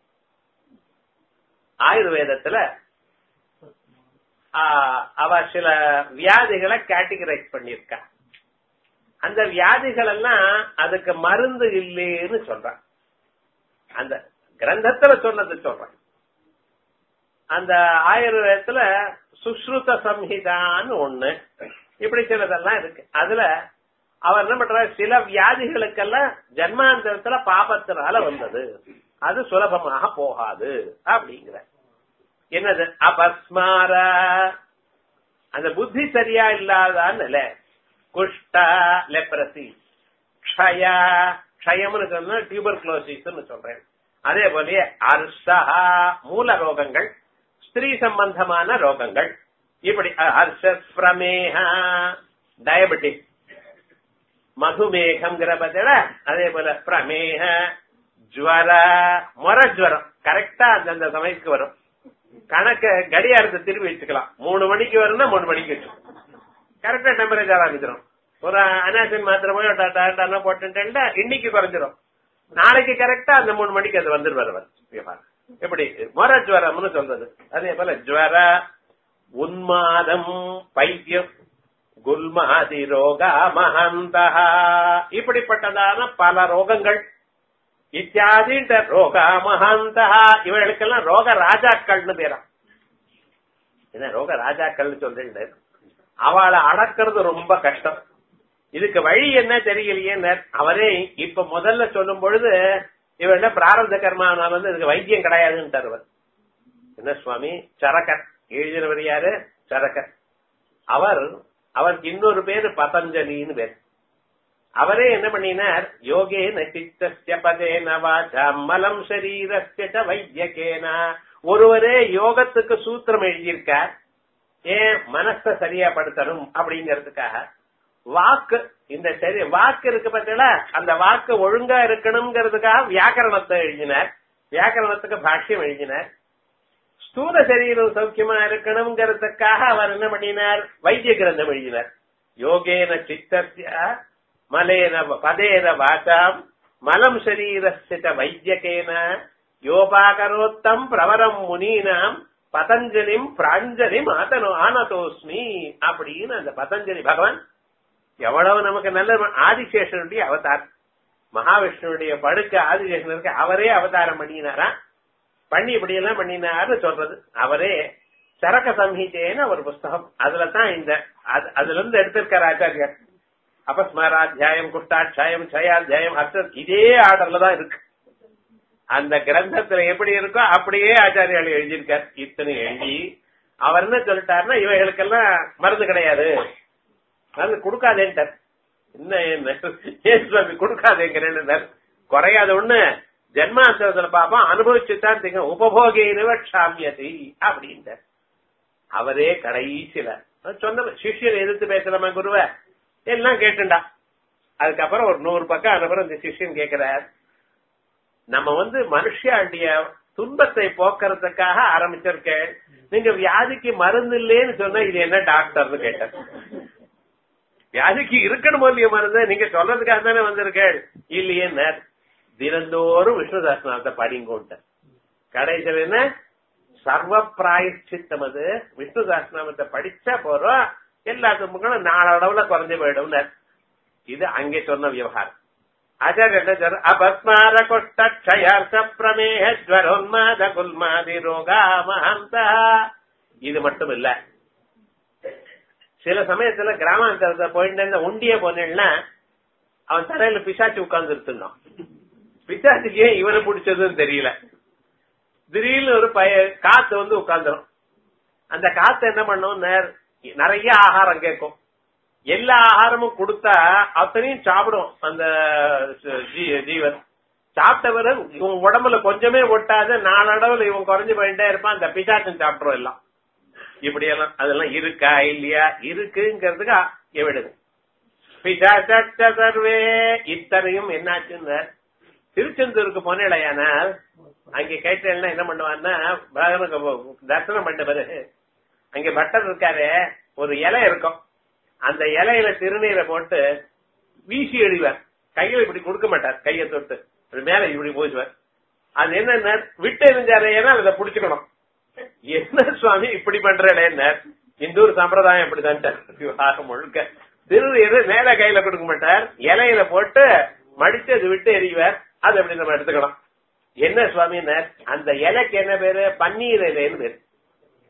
ஆயுர்வேதத்துல அவ சில வியாதிகளை கேட்டகரைஸ் பண்ணிருக்கா அந்த வியாதிகள் எல்லாம் அதுக்கு மருந்து இல்லைன்னு சொல்றான் அந்த கிரந்தத்துல சொன்னது சொல்றேன் அந்த ஆயுர்வேதத்துல சுஸ்ருத சம்ஹிதான்னு ஒண்ணு இப்படி சிலதெல்லாம் இருக்கு அதுல அவர் என்ன பண்றாரு சில வியாதிகளுக்கெல்லாம் ஜன்மாந்தரத்துல பாபத்தினால வந்தது அது சுலபமாக போகாது அப்படிங்கிற என்னது அபஸ்மார அந்த புத்தி சரியா இல்லாதான்னு இல்ல குஷ்டா லெப்ரசி க்ஷயா க்ஷயம்னு சொன்னா டியூபர் குளோசிஸ் சொல்றேன் அதே போலயே அர்ஷா மூல ரோகங்கள் ஸ்திரீ சம்பந்தமான ரோகங்கள் இப்படி ஹர்ஷ பிரமேக டயபெட்டிஸ் மதுமேகம்ங்கிற பத்தில அதே போல பிரமேக ஜுவர மொர ஜுவரம் கரெக்டா அந்தந்த சமயத்துக்கு வரும் கணக்க கடியாரத்தை திரும்பி வச்சுக்கலாம் மூணு மணிக்கு வரும்னா மூணு மணிக்கு வச்சுக்கலாம் கரெக்டா டெம்பரேச்சர் ஆரம்பிச்சிடும் ஒரு அனாசின் மாத்திரை போய் டாட்டா போட்டுட்டேன்டா இன்னைக்கு குறைஞ்சிரும் நாளைக்கு கரெக்டா அந்த மூணு மணிக்கு அது வந்துருவார் எப்படி மொர ஜுவரம்னு சொல்றது அதே போல ஜுவர உன்மாதம் பைத்தியம் குல்மாதி ரோகா மகந்தா இப்படிப்பட்டதான பல ரோகங்கள் இத்தியாதி ரோகா மகந்தா இவர்களுக்கெல்லாம் ரோக ராஜாக்கள்னு பேரா என்ன ரோக ராஜாக்கள்னு சொல்றேன் அவளை அடக்கிறது ரொம்ப கஷ்டம் இதுக்கு வழி என்ன தெரியலையே அவரே இப்ப முதல்ல சொல்லும் பொழுது இவர்ல பிராரத கர்மாவனால வந்து இதுக்கு வைத்தியம் கிடையாதுன்னு தருவர் என்ன சுவாமி சரக்கர் எழுதினவர் யாரு சரக்கர் அவர் அவருக்கு இன்னொரு பேரு பதஞ்சலின்னு பேர் அவரே என்ன பண்ணினார் யோகே நசித்த பதேன வாச்சம் மலம் சரீரஸ்ய வைத்தியகேனா ஒருவரே யோகத்துக்கு சூத்திரம் எழுதியிருக்கார் ஏன் மனச சரியா படுத்தணும் அப்படிங்கறதுக்காக வாக்கு இந்த சரி வாக்கு இருக்கு பார்த்தீங்களா அந்த வாக்கு ஒழுங்கா இருக்கணுங்கிறதுக்காக வியாக்கரணத்தை எழுதினார் வியாக்கரணத்துக்கு பாஷ்யம் எழுதினார் ஸ்தூல சரீரம் சௌக்கியமா இருக்கணுங்கிறதுக்காக அவர் என்ன பண்ணினார் வைத்திய கிரந்தம் எழுதினார் யோகேன சித்தசிய மலேன பதேன வாசாம் மலம் சரீரஸ்ய வைத்தியகேன யோபாகரோத்தம் பிரவரம் முனீனாம் பதஞ்சலிம் பிராஞ்சலிம் ஆதனோ ஆனதோஸ்மி அப்படின்னு அந்த பதஞ்சலி பகவான் எவ்வளவு நமக்கு நல்ல ஆதிசேஷனுடைய அவதார் மகாவிஷ்ணுடைய படுக்க ஆதிசேஷன் இருக்க அவரே அவதாரம் பண்ணினாரா பண்ணி இப்படி எல்லாம் பண்ணினாரு சொல்றது அவரே சரக்க சம்ஹிதேன்னு ஒரு புஸ்தகம் அதுல தான் இந்த அதுல இருந்து எடுத்திருக்கார் ஆச்சாரியர் அபஸ்மராத்தியாயம் குஷ்டாட்சாயம் சயாத்தியாயம் அர்த்தம் இதே ஆர்டர்ல தான் இருக்கு அந்த கிரந்தத்துல எப்படி இருக்கோ அப்படியே ஆச்சாரியால் எழுதியிருக்கார் இத்தனை எழுதி அவர் என்ன சொல்லிட்டாருன்னா இவைகளுக்கெல்லாம் மருந்து கிடையாது மருந்து கொடுக்காதேன்ட்டார் என்ன ஏன் சுவாமி கொடுக்காதேங்கிறேன்னு குறையாத ஒண்ணு ஜென்மாந்தரத்துல பாப்போம் அனுபவிச்சுதான் தெரியும் உபபோகினுவ சாமியதி அப்படின்ட்டார் அவரே கடைசியில சொன்ன சிஷ்யர் எதிர்த்து பேசலாமா குருவ எல்லாம் கேட்டுண்டா அதுக்கப்புறம் ஒரு நூறு பக்கம் அதுக்கப்புறம் இந்த சிஷ்யன் கேக்குறார் நம்ம வந்து மனுஷாண்டிய துன்பத்தை போக்குறதுக்காக ஆரம்பிச்சிருக்கேன் நீங்க வியாதிக்கு மருந்து இல்லேன்னு சொன்னா இது என்ன டாக்டர்னு கேட்டார் வியாதிக்கு இருக்கணும் இல்லையா மருந்து நீங்க சொல்றதுக்காக தானே வந்திருக்கேன் இல்லையே தினந்தோறும் விஷ்ணு சாஸ்திரத்தை படிங்கோன்ட்டு கடைசியில் என்ன சர்வ பிராயச்சித்தம் அது விஷ்ணு சாஸ்திரநாமத்தை படிச்சா போறோம் எல்லாத்துக்கும் நாளளவுல குறைஞ்சு போயிடும் இது அங்கே சொன்ன விவகாரம் ஆச்சாரிய அபஸ்மார கொஷ்டக்ஷயார்த்த பிரமேக ஜ்வரோன்மாத குல்மாதி ரோகா மகந்த இது மட்டும் இல்ல சில சமயத்துல கிராமாந்தரத்தை போயிட்டு உண்டிய போனேன்னா அவன் தலையில பிசாச்சு உட்கார்ந்து இருந்தான் பிசாச்சுக்கு ஏன் இவனை பிடிச்சதுன்னு தெரியல திடீர்னு ஒரு பய காத்து வந்து உட்கார்ந்துரும் அந்த காத்து என்ன பண்ணும் நிறைய ஆகாரம் கேட்கும் எல்லா ஆகாரமும் கொடுத்தா அத்தனையும் சாப்பிடும் அந்த ஜீவன் சாப்பிட்டவரை இவன் உடம்புல கொஞ்சமே ஒட்டாத நாளடவுல இவன் குறைஞ்சு போயிட்டே இருப்பான் அந்த பிசாச்சன் சாப்பிட்றோம் எல்லாம் இப்படி எல்லாம் அதெல்லாம் இருக்கா இல்லையா இருக்குங்கிறதுக்கு எவிடுது பிசாச்ச சர்வே இத்தனையும் என்னாச்சுன்னு திருச்செந்தூருக்கு போனேடையானால் அங்க கேட்டேன்னா என்ன பண்ணுவான்னா தரிசனம் பண்ண பிறகு அங்க பட்டர் இருக்காரு ஒரு இலை இருக்கும் அந்த இலையில திருநீரை போட்டு வீசி எறிவார் கையில இப்படி கொடுக்க மாட்டார் கையை தொட்டு மேல இப்படி போச்சுவார் அது என்ன விட்டு எரிஞ்சாரு ஏன்னா அதை புடிச்சுக்கணும் என்ன சுவாமி இப்படி பண்றேன்னு இந்த ஒரு சம்பிரதாயம் இப்படிதான் முழுக்க திருநீர் மேல கையில கொடுக்க மாட்டார் இலையில போட்டு மடிச்சு அது விட்டு எறிவார் அது அப்படி நம்ம எடுத்துக்கலாம் என்ன சுவாமி அந்த இலைக்கு என்ன பேரு பன்னீர் இலைன்னு பேரு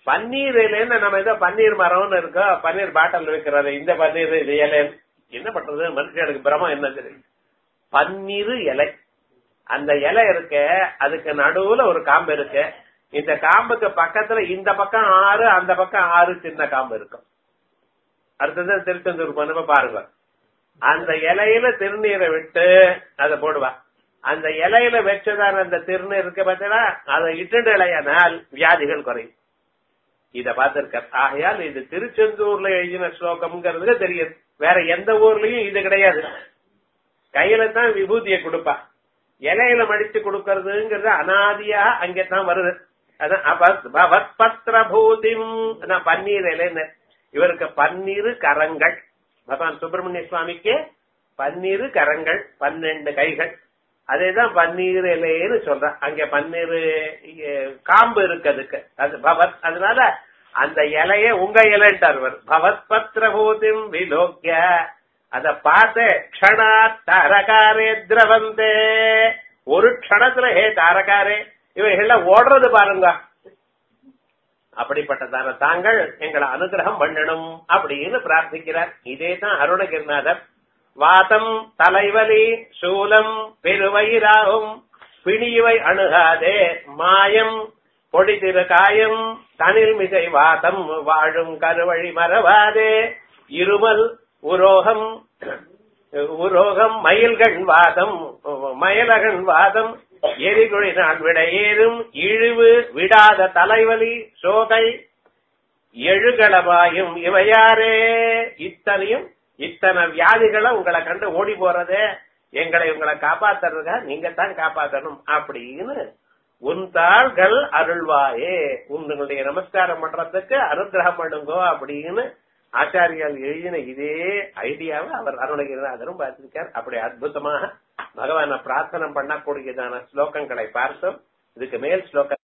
பன்னீர் இலைன்னு நம்ம ஏதோ பன்னீர் மரம்னு இருக்கோ பன்னீர் பாட்டில் வைக்கிறது இந்த பன்னீர் இது இலைன்னு என்ன பண்றது மனுஷனுக்கு பிரமம் என்ன தெரியும் பன்னீர் இலை அந்த இலை இருக்க அதுக்கு நடுவுல ஒரு காம்பு இருக்கு இந்த காம்புக்கு பக்கத்துல இந்த பக்கம் ஆறு அந்த பக்கம் ஆறு சின்ன காம்பு இருக்கும் அடுத்தது திருச்செந்தூர் போனப்ப பாருங்க அந்த இலையில திருநீரை விட்டு அதை போடுவா அந்த இலையில வச்சதான அந்த திருநீர் இருக்க பார்த்தா அதை இட்டு இலையானால் வியாதிகள் குறையும் இத பார்த்திருக்க ஆகையால் இது திருச்செந்தூர்ல எழுதின ஸ்லோகம்ங்கிறது தெரியுது வேற எந்த ஊர்லயும் இது கிடையாது கையில தான் விபூதியை கொடுப்பா இலையில மடிச்சு கொடுக்கறதுங்கிறது அனாதியா அங்கதான் வருது அதான் அபத் பவத் பத்ர பூதிம் அதான் பன்னீர் இலைன்னு இவருக்கு பன்னீர் கரங்கள் பகவான் சுப்பிரமணிய சுவாமிக்கு பன்னீர் கரங்கள் பன்னெண்டு கைகள் அதேதான் பன்னீர் இலைன்னு சொல்றேன் அங்க பன்னீர் காம்பு இருக்கு அதுக்கு அது பவத் அதனால அந்த இலைய உங்க இலைன்ட்டார் இவர் பவத் பத்ரபூதிம் விலோக்கிய அத பார்த்து க்ஷணா தாரகாரே திரவந்தே ஒரு க்ஷணத்துல ஹே தாரகாரே இவைகள்லாம் ஓடுறது பாருங்க அப்படிப்பட்டதான தாங்கள் எங்களை அனுகிரகம் பண்ணணும் அப்படின்னு பிரார்த்திக்கிறார் இதே தான் அருணகிரிநாதர் வாதம் தலைவலி சூலம் பெருவயிராகும் பிணிவை அணுகாதே மாயம் பொடிதிரு காயம் தனில் மிகை வாதம் வாழும் கருவழி மறவாதே இருமல் உரோகம் உரோகம் மயில்கள் வாதம் மயிலகன் வாதம் எரிகுழி நான் விட ஏறும் இழிவு விடாத தலைவலி சோகை எழுகளவாயும் இவையாரே இத்தனையும் இத்தனை வியாதிகளை உங்களை கண்டு ஓடி போறதே எங்களை உங்களை காப்பாத்துறதுக்கா நீங்க தான் காப்பாத்தணும் அப்படின்னு உன் தாள்கள் அருள்வாயே உங்களுடைய நமஸ்காரம் பண்றதுக்கு அனுகிரகம் பண்ணுங்கோ அப்படின்னு ஆச்சாரியால் எழுதின இதே ஐடியாவை அவர் அருணகிரிநாதரும் பார்த்திருக்கார் அப்படி அற்புதமாக பகவான பிரார்த்தனை பண்ணக்கூடியதான ஸ்லோகங்களை பார்த்தோம் இதுக்கு மேல் ஸ்லோகம்